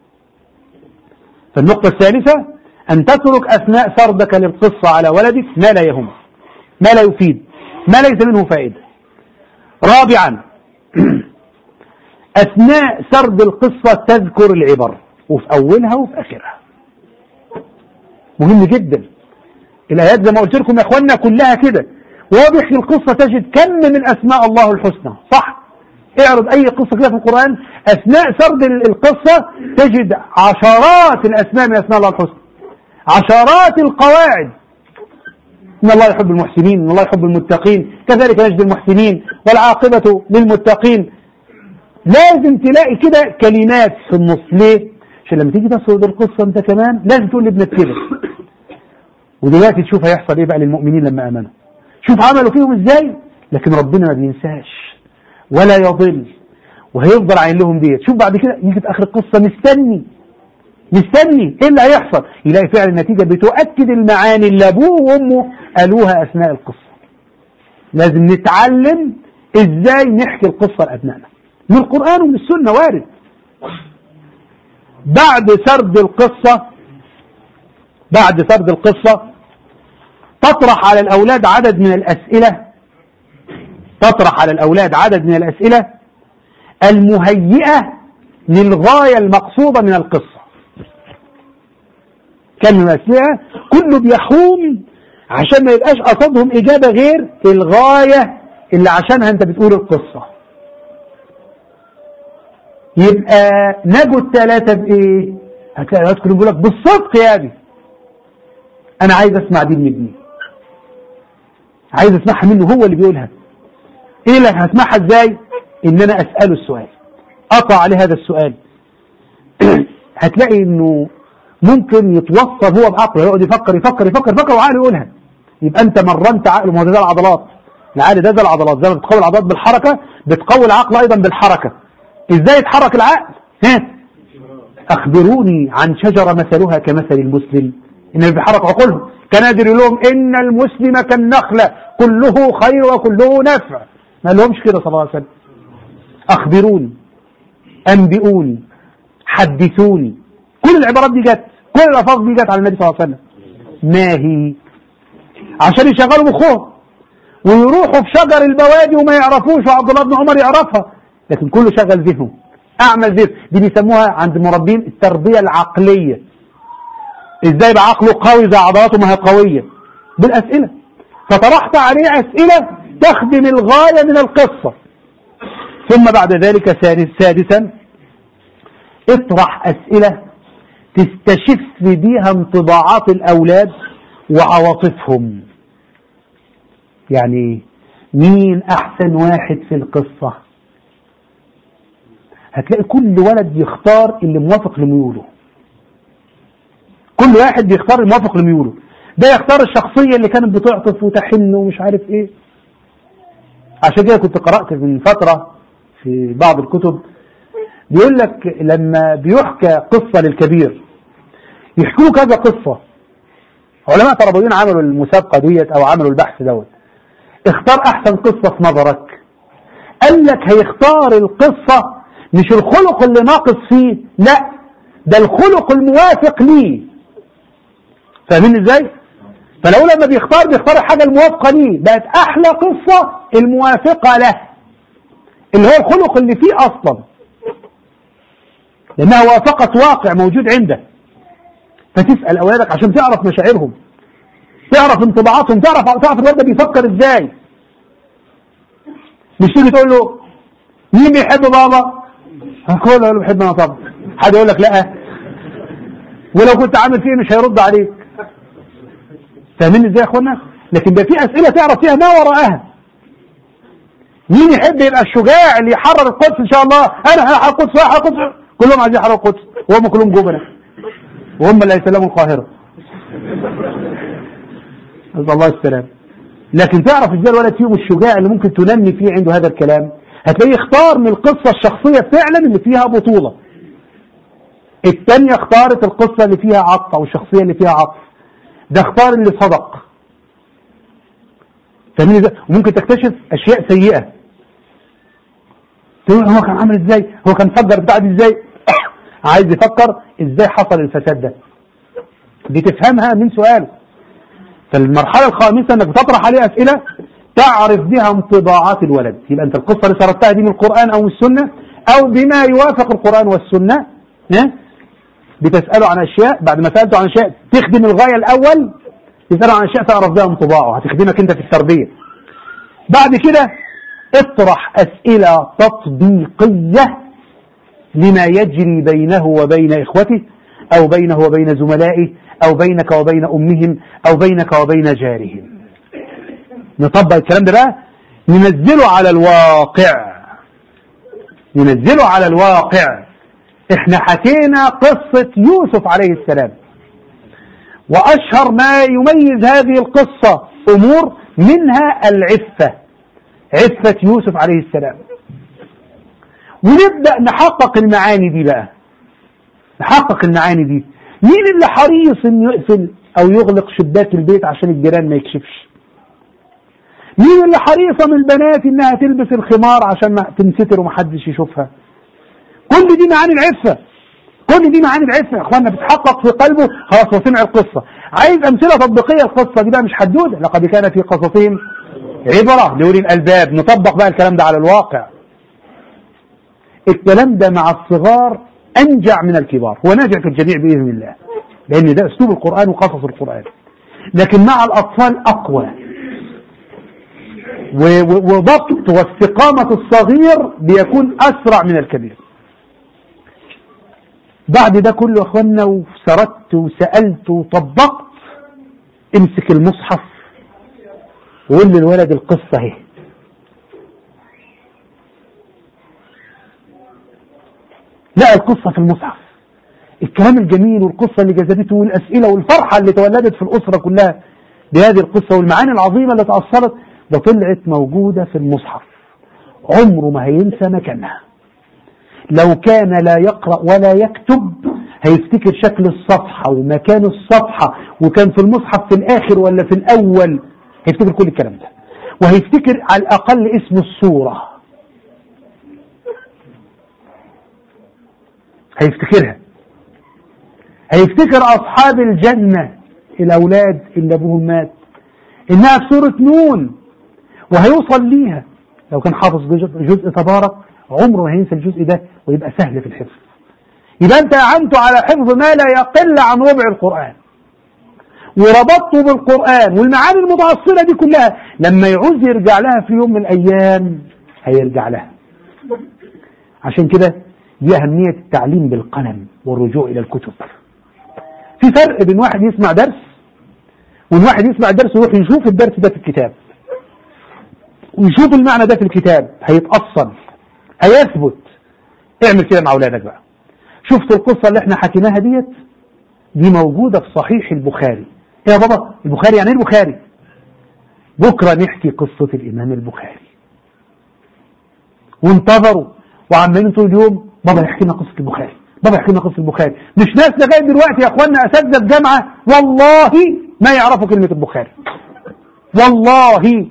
فالنقطة الثالثة أن تترك أثناء سردك للقصة على ولدك ما لا يهم ما لا يفيد ما ليس منه فائدة رابعا أثناء سرد القصة تذكر العبر وفي أولها وفي آخرها مهم جدا الآيات زي ما قلت لكم يا إخواننا كلها كده وهو بيحكي القصة تجد كم من أسماء الله الحسنى صح اعرض أي قصة كده في القرآن أثناء سرد القصة تجد عشرات الأسماء من أسماء الله الحسنى عشرات القواعد إن الله يحب المحسنين إن الله يحب المتقين كذلك نجد المحسنين والعاقبة للمتقين لازم تلاقي كده كلمات في النص ليه؟ عشان لما تيجي تسرد القصة أنت كمان لازم تقول لابنك كده ودلوقتي تشوف هيحصل إيه بقى للمؤمنين لما آمنوا شوف عملوا فيهم إزاي لكن ربنا ما بينساش ولا يضل وهيفضل عين لهم ديت شوف بعد كده يجي في آخر القصة مستني مستني ايه اللي هيحصل يلاقي فعلا النتيجة بتؤكد المعاني اللي ابوه وامه قالوها اثناء القصة لازم نتعلم ازاي نحكي القصة لابنائنا من القرآن ومن السنة وارد بعد سرد القصة بعد سرد القصة تطرح على الأولاد عدد من الأسئلة تطرح على الأولاد عدد من الأسئلة المهيئة للغاية المقصودة من القصة كلمة أسئلة كله بيحوم عشان ما يبقاش قصدهم إجابة غير الغاية اللي عشانها أنت بتقول القصة يبقى نجوا الثلاثة بإيه؟ هتلاقي الواد كله بيقول لك بالصدق يا أبي أنا عايز أسمع دي من ابني عايز أسمعها منه هو اللي بيقولها إيه اللي هسمعها إزاي؟ إن أنا أسأله السؤال أقع عليه هذا السؤال هتلاقي إنه ممكن يتوصل هو بعقله يقعد يفكر يفكر يفكر يفكر وعقله يقولها يبقى أنت مرنت عقله ما هو ده زي العضلات العقل ده زي العضلات زي ما بتقوي العضلات بالحركة بتقوي العقل أيضا بالحركة ازاي يتحرك العقل ها اخبروني عن شجرة مثلها كمثل المسلم ان بيحرك عقولهم كان قادر يقول لهم ان المسلم كالنخلة كله خير وكله نفع ما لهمش كده صلى الله عليه وسلم اخبروني انبئوني حدثوني كل العبارات دي جت كل الالفاظ دي جت على النبي صلى الله عليه وسلم ما هي عشان يشغلوا مخهم ويروحوا في شجر البوادي وما يعرفوش وعبد الله بن عمر يعرفها لكن كله شغل ذهنه اعمل ذهن دي بيسموها عند المربين التربيه العقليه ازاي يبقى عقله قوي زي عضلاته ما هي قويه بالاسئله فطرحت عليه اسئله تخدم الغايه من القصه ثم بعد ذلك سادسا اطرح اسئله تستشف بيها انطباعات الاولاد وعواطفهم يعني مين احسن واحد في القصه هتلاقي كل ولد يختار اللي موافق لميوله كل واحد بيختار الموافق لميوله ده يختار الشخصية اللي كانت بتعطف وتحن ومش عارف ايه عشان كده كنت قرأت من فترة في بعض الكتب بيقول لك لما بيحكى قصة للكبير يحكوا له كذا قصة علماء تربويين عملوا المسابقة ديت او عملوا البحث دوت اختار احسن قصة في نظرك قال لك هيختار القصة مش الخلق اللي ناقص فيه لا ده الخلق الموافق ليه فاهمين ازاي فلو لما بيختار بيختار الحاجة الموافقة ليه بقت احلى قصة الموافقة له اللي هو الخلق اللي فيه اصلا لانها وافقت واقع موجود عنده فتسأل اولادك عشان تعرف مشاعرهم تعرف انطباعاتهم تعرف تعرف الولد ده بيفكر ازاي مش تيجي تقول له مين بيحب بابا هقول له بحب انا طبعا حد يقول لك لا ولو كنت عامل فيه مش هيرد عليك فاهمين ازاي يا اخوانا لكن ده في اسئله تعرف فيها ما وراءها مين يحب يبقى الشجاع اللي يحرر القدس ان شاء الله انا هحرر القدس هحرر القدس كلهم عايزين يحرروا القدس وهم كلهم جبنه وهم اللي هيسلموا القاهره نسال الله السلام لكن تعرف ازاي الولد فيهم الشجاع اللي ممكن تنمي فيه عنده هذا الكلام هتلاقيه يختار من القصة الشخصية فعلا اللي فيها بطولة الثانية اختارت القصة اللي فيها عطف أو الشخصية اللي فيها عطف ده اختار اللي صدق فاهمين ازاي وممكن تكتشف أشياء سيئة تقول هو كان عامل ازاي هو كان فجر بتاع دي ازاي عايز يفكر ازاي حصل الفساد ده دي تفهمها من سؤاله فالمرحلة الخامسة انك بتطرح عليه اسئلة تعرف بها انطباعات الولد يبقى انت القصة اللي سردتها دي من القرآن او من السنة او بما يوافق القرآن والسنة ها بتسأله عن اشياء بعد ما سألته عن اشياء تخدم الغاية الاول يسأل عن أشياء تعرف بها انطباعه هتخدمك أنت في التربية بعد كده اطرح أسئلة تطبيقية لما يجري بينه وبين إخوته أو بينه وبين زملائه أو بينك وبين أمهم أو بينك وبين جارهم نطبق الكلام ده بقى ننزله على الواقع ننزله على الواقع احنا حكينا قصة يوسف عليه السلام وأشهر ما يميز هذه القصة أمور منها العفة عفة يوسف عليه السلام ونبدأ نحقق المعاني دي بقى نحقق المعاني دي مين اللي حريص انه يقفل او يغلق شباك البيت عشان الجيران ما يكشفش مين اللي حريصة من البنات انها تلبس الخمار عشان ما تنستر ومحدش يشوفها كل دي معاني العفة كل دي معاني العفة يا اخوانا بتحقق في قلبه خلاص هو سمع القصة عايز امثلة تطبيقية القصة دي بقى مش حدودة لقد كان في قصصهم عبرة لأولي الألباب نطبق بقى الكلام ده على الواقع الكلام ده مع الصغار أنجع من الكبار هو ناجع في الجميع بإذن الله لأن ده أسلوب القرآن وقصص القرآن لكن مع الأطفال أقوى وضبط واستقامة الصغير بيكون أسرع من الكبير بعد ده كله أخوانا وسردت وسألت وطبقت امسك المصحف وقول للولد القصة اهي لا القصة في المصحف الكلام الجميل والقصة اللي جذبته والأسئلة والفرحة اللي تولدت في الأسرة كلها بهذه القصة والمعاني العظيمة اللي تأصلت ده طلعت موجودة في المصحف عمره ما هينسى مكانها لو كان لا يقرأ ولا يكتب هيفتكر شكل الصفحة ومكان الصفحة وكان في المصحف في الآخر ولا في الأول هيفتكر كل الكلام ده وهيفتكر على الأقل اسم الصورة هيفتكرها هيفتكر أصحاب الجنة الأولاد اللي أبوهم مات إنها في سورة نون وهيوصل ليها لو كان حافظ جزء تبارك عمره ما هينسى الجزء ده ويبقى سهل في الحفظ يبقى أنت أعنته على حفظ ما لا يقل عن ربع القرآن وربطته بالقرآن والمعاني المتأصلة دي كلها لما يعوز يرجع لها في يوم من الأيام هيرجع لها عشان كده دي أهمية التعليم بالقلم والرجوع إلى الكتب في فرق بين واحد يسمع درس وان واحد يسمع الدرس ويروح يشوف الدرس ده في الكتاب ويشوف المعنى ده في الكتاب هيتأصل هيثبت اعمل كده مع اولادك بقى شفت القصة اللي احنا حكيناها ديت دي موجودة في صحيح البخاري ايه يا بابا البخاري يعني ايه البخاري بكرة نحكي قصة الامام البخاري وانتظروا وعمالين طول اليوم بابا يحكي لنا قصة البخاري بابا يحكي لنا قصة البخاري مش ناس لغاية دلوقتي يا اخوانا اساتذة الجامعة والله ما يعرفوا كلمة البخاري والله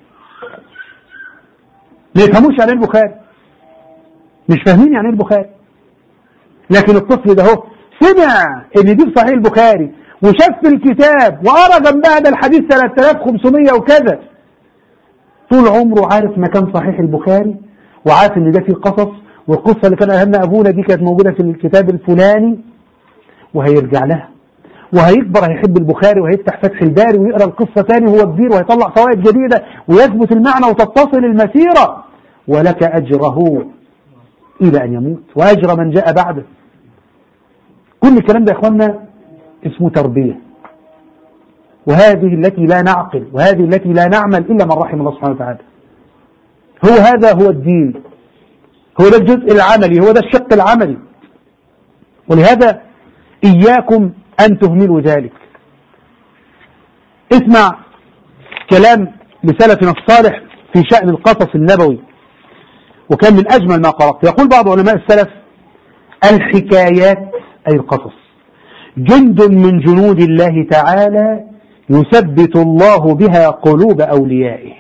ما يفهموش يعني ايه البخاري مش فاهمين يعني ايه البخاري لكن الطفل ده هو سمع ان دي في صحيح البخاري وشاف في الكتاب وقرا جنبها ده الحديث 3500 وكذا طول عمره عارف مكان صحيح البخاري وعارف ان ده فيه قصص والقصة اللي كان أهلنا أبونا دي كانت موجودة في الكتاب الفلاني وهيرجع لها وهيكبر هيحب البخاري وهيفتح فتح الباري ويقرأ القصة تاني وهو كبير وهيطلع فوائد جديدة ويثبت المعنى وتتصل المسيرة ولك أجره إلى أن يموت وأجر من جاء بعده كل الكلام ده يا إخوانا اسمه تربية وهذه التي لا نعقل وهذه التي لا نعمل إلا من رحم الله سبحانه وتعالى هو هذا هو الدين هو ده الجزء العملي هو ده الشق العملي ولهذا إياكم أن تهملوا ذلك اسمع كلام لسلفنا الصالح في شأن القصص النبوي وكان من أجمل ما قرأت يقول بعض علماء السلف الحكايات أي القصص جند من جنود الله تعالى يثبت الله بها قلوب أوليائه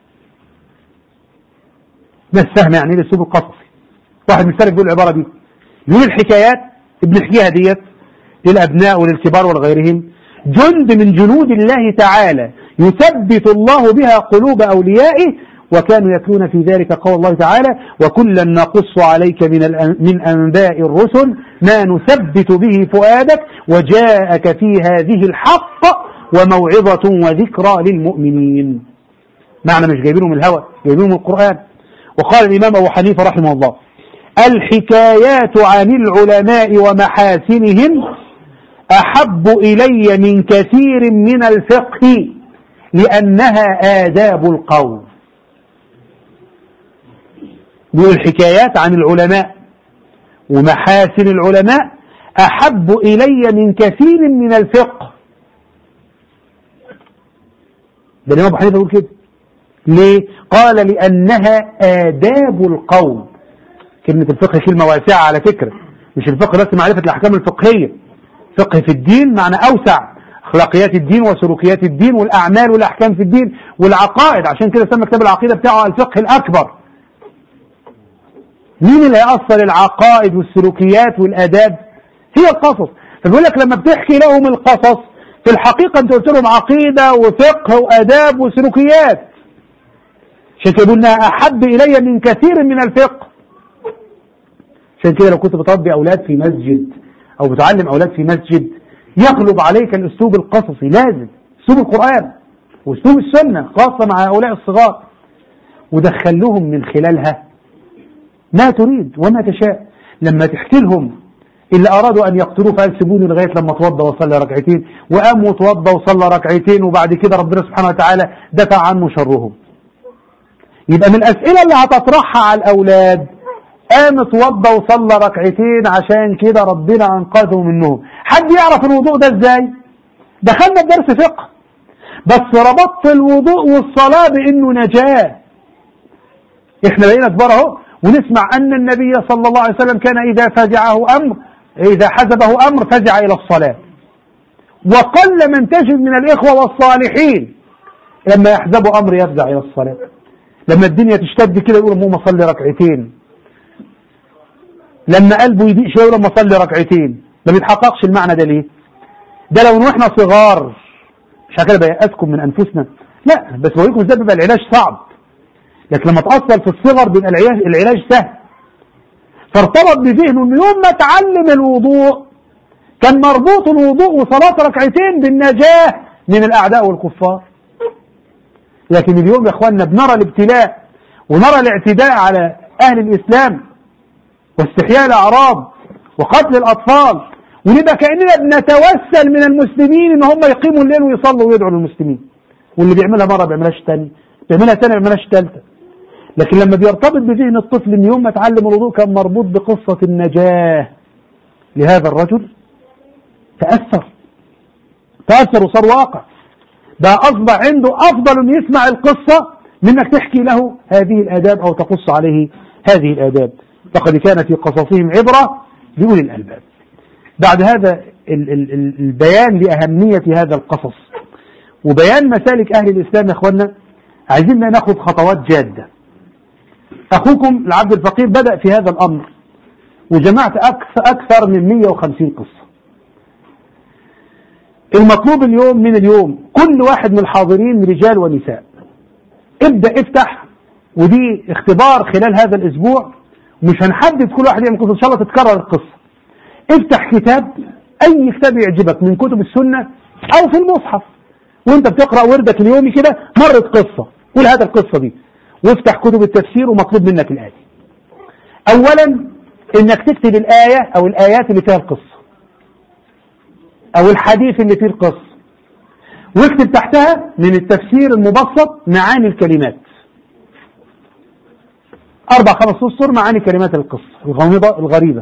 ده السهم يعني الاسلوب القصصي واحد من السلف بيقول العبارة دي يقول الحكايات بنحكيها ديت للأبناء وللكبار ولغيرهم جند من جنود الله تعالى يثبت الله بها قلوب أوليائه وكانوا يتلون في ذلك قول الله تعالى وكلا نقص عليك من من أنباء الرسل ما نثبت به فؤادك وجاءك في هذه الحق وموعظة وذكرى للمؤمنين معنى مش جايبينه من الهوى جايبينه من القرآن وقال الإمام أبو حنيفة رحمه الله الحكايات عن العلماء ومحاسنهم أحب إلي من كثير من الفقه لأنها آداب القوم بيقول الحكايات عن العلماء ومحاسن العلماء أحب إلي من كثير من الفقه ده الإمام أبو حنيفة يقول كده ليه؟ قال لأنها آداب القوم كلمة الفقه كلمة واسعة على فكرة مش الفقه بس معرفة الأحكام الفقهية فقه في الدين معنى أوسع أخلاقيات الدين وسلوكيات الدين والأعمال والأحكام في الدين والعقائد عشان كده سمى كتاب العقيدة بتاعه الفقه الأكبر مين اللي هيأصل العقائد والسلوكيات والآداب هي القصص فبيقول لك لما بتحكي لهم القصص في الحقيقة انت قلت لهم عقيدة وفقه وآداب وسلوكيات عشان كده انها أحب إلي من كثير من الفقه عشان كده لو كنت بتربي أولاد في مسجد أو بتعلم أولاد في مسجد يغلب عليك الأسلوب القصصي لازم أسلوب القرآن وأسلوب السنة خاصة مع هؤلاء الصغار ودخلهم من خلالها ما تريد وما تشاء لما تحكي لهم اللي أرادوا أن يقتلوه فقال سيبوني لغاية لما اتوضى وصلى ركعتين وقام وتوضى وصلى ركعتين وبعد كده ربنا سبحانه وتعالى دفع عنه شرهم يبقى من الأسئلة اللي هتطرحها على الأولاد قام اتوضى وصلى ركعتين عشان كده ربنا أنقذه منهم حد يعرف الوضوء ده ازاي دخلنا بدرس فقه بس ربطت الوضوء والصلاة بأنه نجاة احنا بقينا كبار اهو ونسمع أن النبي صلى الله عليه وسلم كان إذا فزعه أمر إذا حزبه أمر فزع إلى الصلاة وقل من تجد من الإخوة والصالحين لما يحزبه أمر يفزع إلى الصلاة لما الدنيا تشتد كده يقول اللهم صلي ركعتين لما قلبه يضيق شويه لما صلي ركعتين ما بيتحققش المعنى ده ليه ده لو ان احنا صغار مش كده بيأسكم من انفسنا لا بس بوريكم ازاي بيبقى العلاج صعب لكن لما تأثر في الصغر بيبقى العلاج العلاج سهل فارتبط بذهنه ان يوم ما اتعلم الوضوء كان مربوط الوضوء وصلاة ركعتين بالنجاة من الأعداء والكفار لكن اليوم يا اخواننا بنرى الابتلاء ونرى الاعتداء على أهل الإسلام واستحياء الأعراض وقتل الأطفال ونبقى كأننا بنتوسل من المسلمين إن هم يقيموا الليل ويصلوا ويدعوا للمسلمين واللي بيعملها مرة بيعملهاش تاني بيعملها تاني ما بيعملهاش تالتة لكن لما بيرتبط بذهن الطفل ان يوم ما اتعلم الوضوء كان مربوط بقصة النجاة لهذا الرجل تأثر تأثر وصار واقع ده أصبح عنده أفضل أن يسمع القصة من أنك تحكي له هذه الآداب أو تقص عليه هذه الآداب فقد كان في قصصهم عبرة لأولي الألباب بعد هذا البيان لأهمية هذا القصص وبيان مسالك أهل الإسلام يا أخوانا عايزين ناخذ خطوات جادة أخوكم العبد الفقير بدأ في هذا الأمر وجمعت أكثر, أكثر من 150 قصة المطلوب اليوم من اليوم كل واحد من الحاضرين رجال ونساء ابدأ افتح ودي اختبار خلال هذا الأسبوع مش هنحدد كل واحد يعمل قصة إن شاء الله تتكرر القصة افتح كتاب أي كتاب يعجبك من كتب السنة أو في المصحف وانت بتقرأ وردك اليومي كده مرت قصة قول هذا القصة دي وافتح كتب التفسير ومطلوب منك الآية أولا إنك تكتب الآية أو الآيات اللي فيها القصة أو الحديث اللي فيه القصة واكتب تحتها من التفسير المبسط معاني الكلمات أربع خمس أسطر معاني كلمات القصة الغامضة الغريبة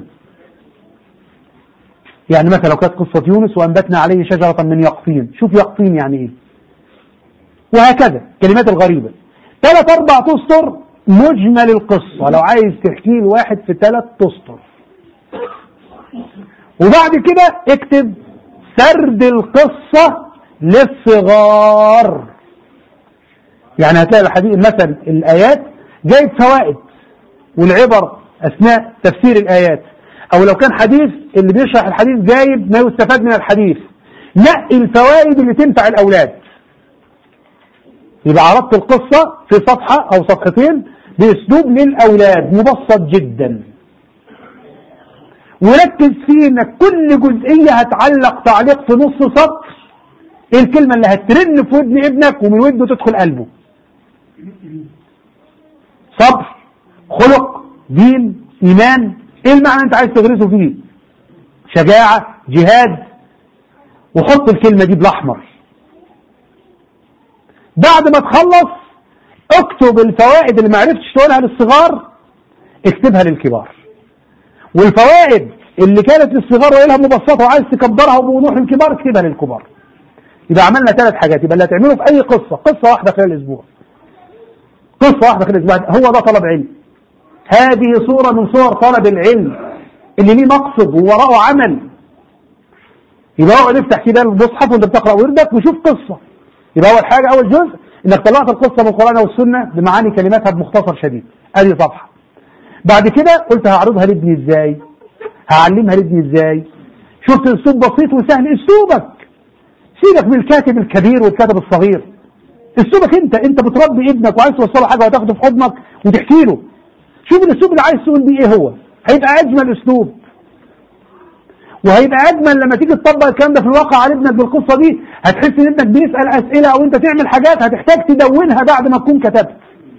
يعني مثلا لو كانت قصة يونس وأنبتنا عليه شجرة من يقطين شوف يقطين يعني إيه وهكذا كلمات الغريبة ثلاث أربع أسطر مجمل القصة لو عايز تحكي الواحد في ثلاث أسطر وبعد كده اكتب سرد القصة للصغار يعني هتلاقي الحديث مثلا الآيات جايب فوائد والعبر أثناء تفسير الآيات أو لو كان حديث اللي بيشرح الحديث جايب ما يستفاد من الحديث نقي الفوائد اللي تنفع الأولاد يبقى عرضت القصة في صفحة أو صفحتين بأسلوب للأولاد مبسط جدا وركز فيه انك كل جزئية هتعلق تعليق في نص سطر ايه الكلمة اللي هترن في ودن ابنك ومن وده تدخل قلبه صبر خلق دين ايمان ايه المعنى انت عايز تغرسه فيه شجاعة جهاد وحط الكلمة دي بالاحمر بعد ما تخلص اكتب الفوائد اللي ما عرفتش تقولها للصغار اكتبها للكبار والفوائد اللي كانت للصغار وقالها مبسطة وعايز تكبرها بوضوح للكبار اكتبها للكبار يبقى عملنا ثلاث حاجات يبقى اللي هتعمله في اي قصة قصة واحدة خلال الاسبوع قصة واحدة خلال الاسبوع هو ده طلب علم هذه صورة من صور طلب العلم اللي ليه مقصد ووراءه عمل يبقى اقعد افتح كده المصحف وانت بتقرا وردك وشوف قصة يبقى اول حاجة اول جزء انك طلعت القصة من القرآن والسنة بمعاني كلماتها بمختصر شديد ادي صفحة بعد كده قلت هعرضها لابني ازاي هعلمها لابني ازاي شفت اسلوب بسيط وسهل اسلوبك سيبك من الكاتب الكبير والكاتب الصغير اسلوبك انت انت بتربي ابنك وعايز توصله حاجه وتاخده في حضنك وتحكي له شوف الاسلوب اللي عايز تقول بيه ايه هو هيبقى اجمل اسلوب وهيبقى اجمل لما تيجي تطبق الكلام ده في الواقع على ابنك بالقصه دي هتحس ان ابنك بيسال اسئله او انت تعمل حاجات هتحتاج تدونها بعد ما تكون كتبت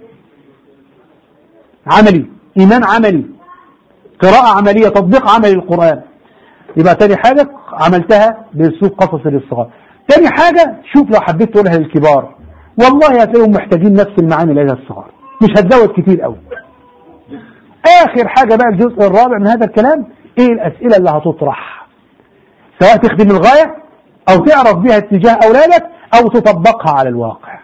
عملي ايمان عملي قراءه عمليه تطبيق عملي للقران يبقى تاني حاجه عملتها باسلوب قصصي للصغار تاني حاجه شوف لو حبيت تقولها للكبار والله هتلاقيهم محتاجين نفس المعاني اللي لها الصغار مش هتزود كتير قوي اخر حاجه بقى الجزء الرابع من هذا الكلام ايه الاسئله اللي هتطرح سواء تخدم الغايه او تعرف بها اتجاه اولادك او تطبقها على الواقع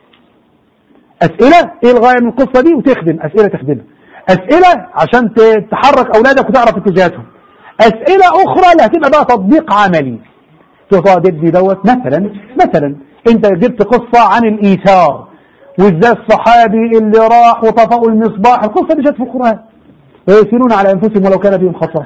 اسئله ايه الغايه من القصه دي وتخدم اسئله تخدمها اسئله عشان تحرك اولادك وتعرف اتجاهاتهم اسئله اخرى اللي هتبقى بقى تطبيق عملي تقعد ابني دوت مثلا مثلا انت جبت قصه عن الايثار وازاي الصحابي اللي راح وطفأوا المصباح القصه دي جت في القران ويسيرون على انفسهم ولو كان بهم خصاص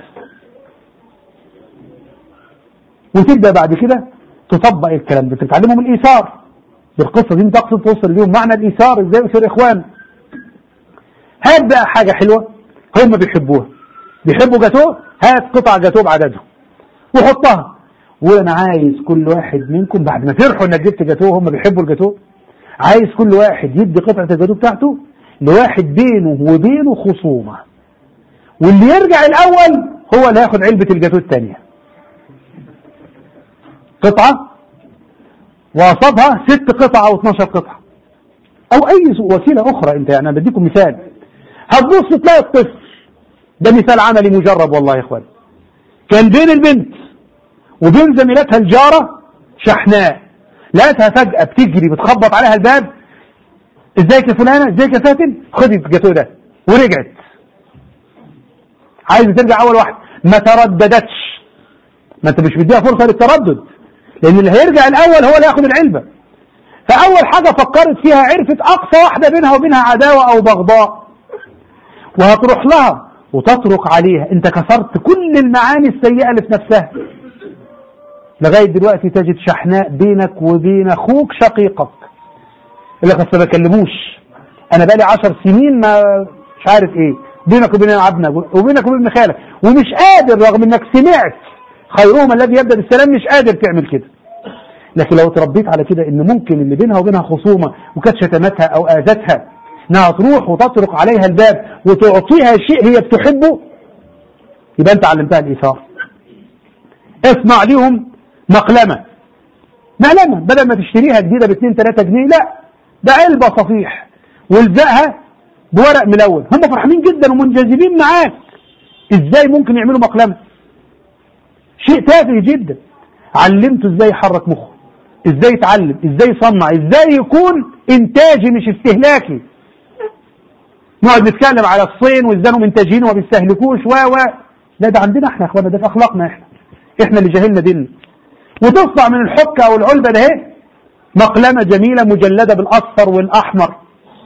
وتبدا بعد كده تطبق الكلام ده تتعلمهم الايثار بالقصه دي تقصد توصل لهم معنى الايثار ازاي يصير اخوان هات بقى حاجه حلوه هم بيحبوها بيحبوا جاتوه هات قطع جاتوه بعددهم وحطها وانا عايز كل واحد منكم بعد ما فرحوا انك جبت جاتوه هم بيحبوا الجاتوه عايز كل واحد يدي قطعة الجاتوه بتاعته لواحد بينه وبينه خصومة واللي يرجع الاول هو اللي هياخد علبة الجاتوه الثانية قطعة وقصادها ست قطع او 12 قطعة او اي وسيلة اخرى انت يعني انا بديكم مثال هتبص تلاقي الطفل ده مثال عملي مجرب والله يا اخوان كان بين البنت وبين زميلتها الجارة شحناء لقيتها فجأة بتجري بتخبط عليها الباب ازيك يا فلانة ازيك يا فاتن خدي الجاتوه ده ورجعت عايزة ترجع اول واحد ما ترددتش ما انت مش مديها فرصة للتردد لان اللي هيرجع الاول هو اللي هياخد العلبة فاول حاجة فكرت فيها عرفت اقصى واحدة بينها وبينها عداوة او بغضاء وهتروح لها وتطرق عليها انت كسرت كل المعاني السيئة اللي في نفسها لغاية دلوقتي تجد شحناء بينك وبين اخوك شقيقك اللي قد ما بكلموش انا بقالي عشر سنين ما مش عارف ايه بينك وبين عبنا وبينك وبين خالك ومش قادر رغم انك سمعت خيرهم الذي يبدا بالسلام مش قادر تعمل كده لكن لو تربيت على كده ان ممكن اللي بينها وبينها خصومه وكانت شتمتها او اذتها انها تروح وتطرق عليها الباب وتعطيها شيء هي بتحبه يبقى انت علمتها الايثار اصنع ليهم مقلمة مقلمة بدل ما تشتريها جديدة ب 2 3 جنيه لا ده علبة صفيح والزقها بورق ملون هم فرحانين جدا ومنجذبين معاك ازاي ممكن يعملوا مقلمة شيء تافه جدا علمته ازاي يحرك مخه ازاي يتعلم ازاي يصنع ازاي يكون انتاجي مش استهلاكي نقعد نتكلم على الصين وازاي هم منتجين وما بيستهلكوش و و لا ده عندنا احنا يا اخوانا ده في اخلاقنا احنا احنا اللي جاهلنا ديننا وتصنع من الحكة او العلبة ده اهي مقلمة جميلة مجلدة بالاصفر والاحمر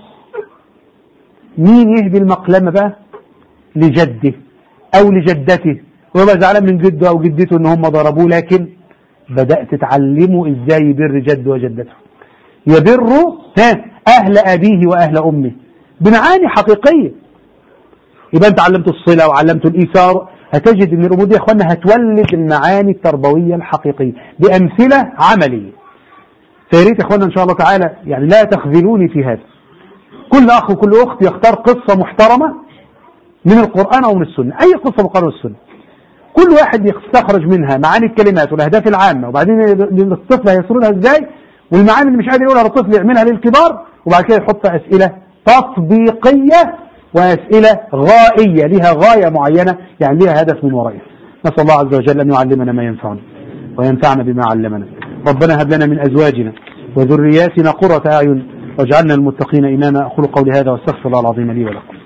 مين يهدي المقلمة بقى لجده او لجدته ويبقى زعلان من جده او جدته ان هم ضربوه لكن بدأت تعلمه ازاي يبر جده وجدته يبر ها اهل ابيه واهل امه بمعاني حقيقية يبقى انت علمته الصلة وعلمته الايثار هتجد ان الامور دي يا اخوانا هتولد المعاني التربوية الحقيقية بامثلة عملية فيا ريت يا اخوانا ان شاء الله تعالى يعني لا تخذلوني في هذا كل اخ وكل اخت يختار قصه محترمه من القران او من السنه اي قصه من القران والسنه كل واحد يستخرج منها معاني الكلمات والاهداف العامه وبعدين الطفل هيسردها ازاي والمعاني اللي مش قادر يقولها للطفل يعملها للكبار وبعد كده يحط اسئله تطبيقيه واسئله غائيه لها غايه معينه يعني لها هدف من ورائها نسال الله عز وجل ان يعلمنا ما ينفعنا وينفعنا بما علمنا ربنا هب لنا من ازواجنا وذرياتنا قرة اعين واجعلنا المتقين اماما اقول قولي هذا واستغفر الله العظيم لي ولكم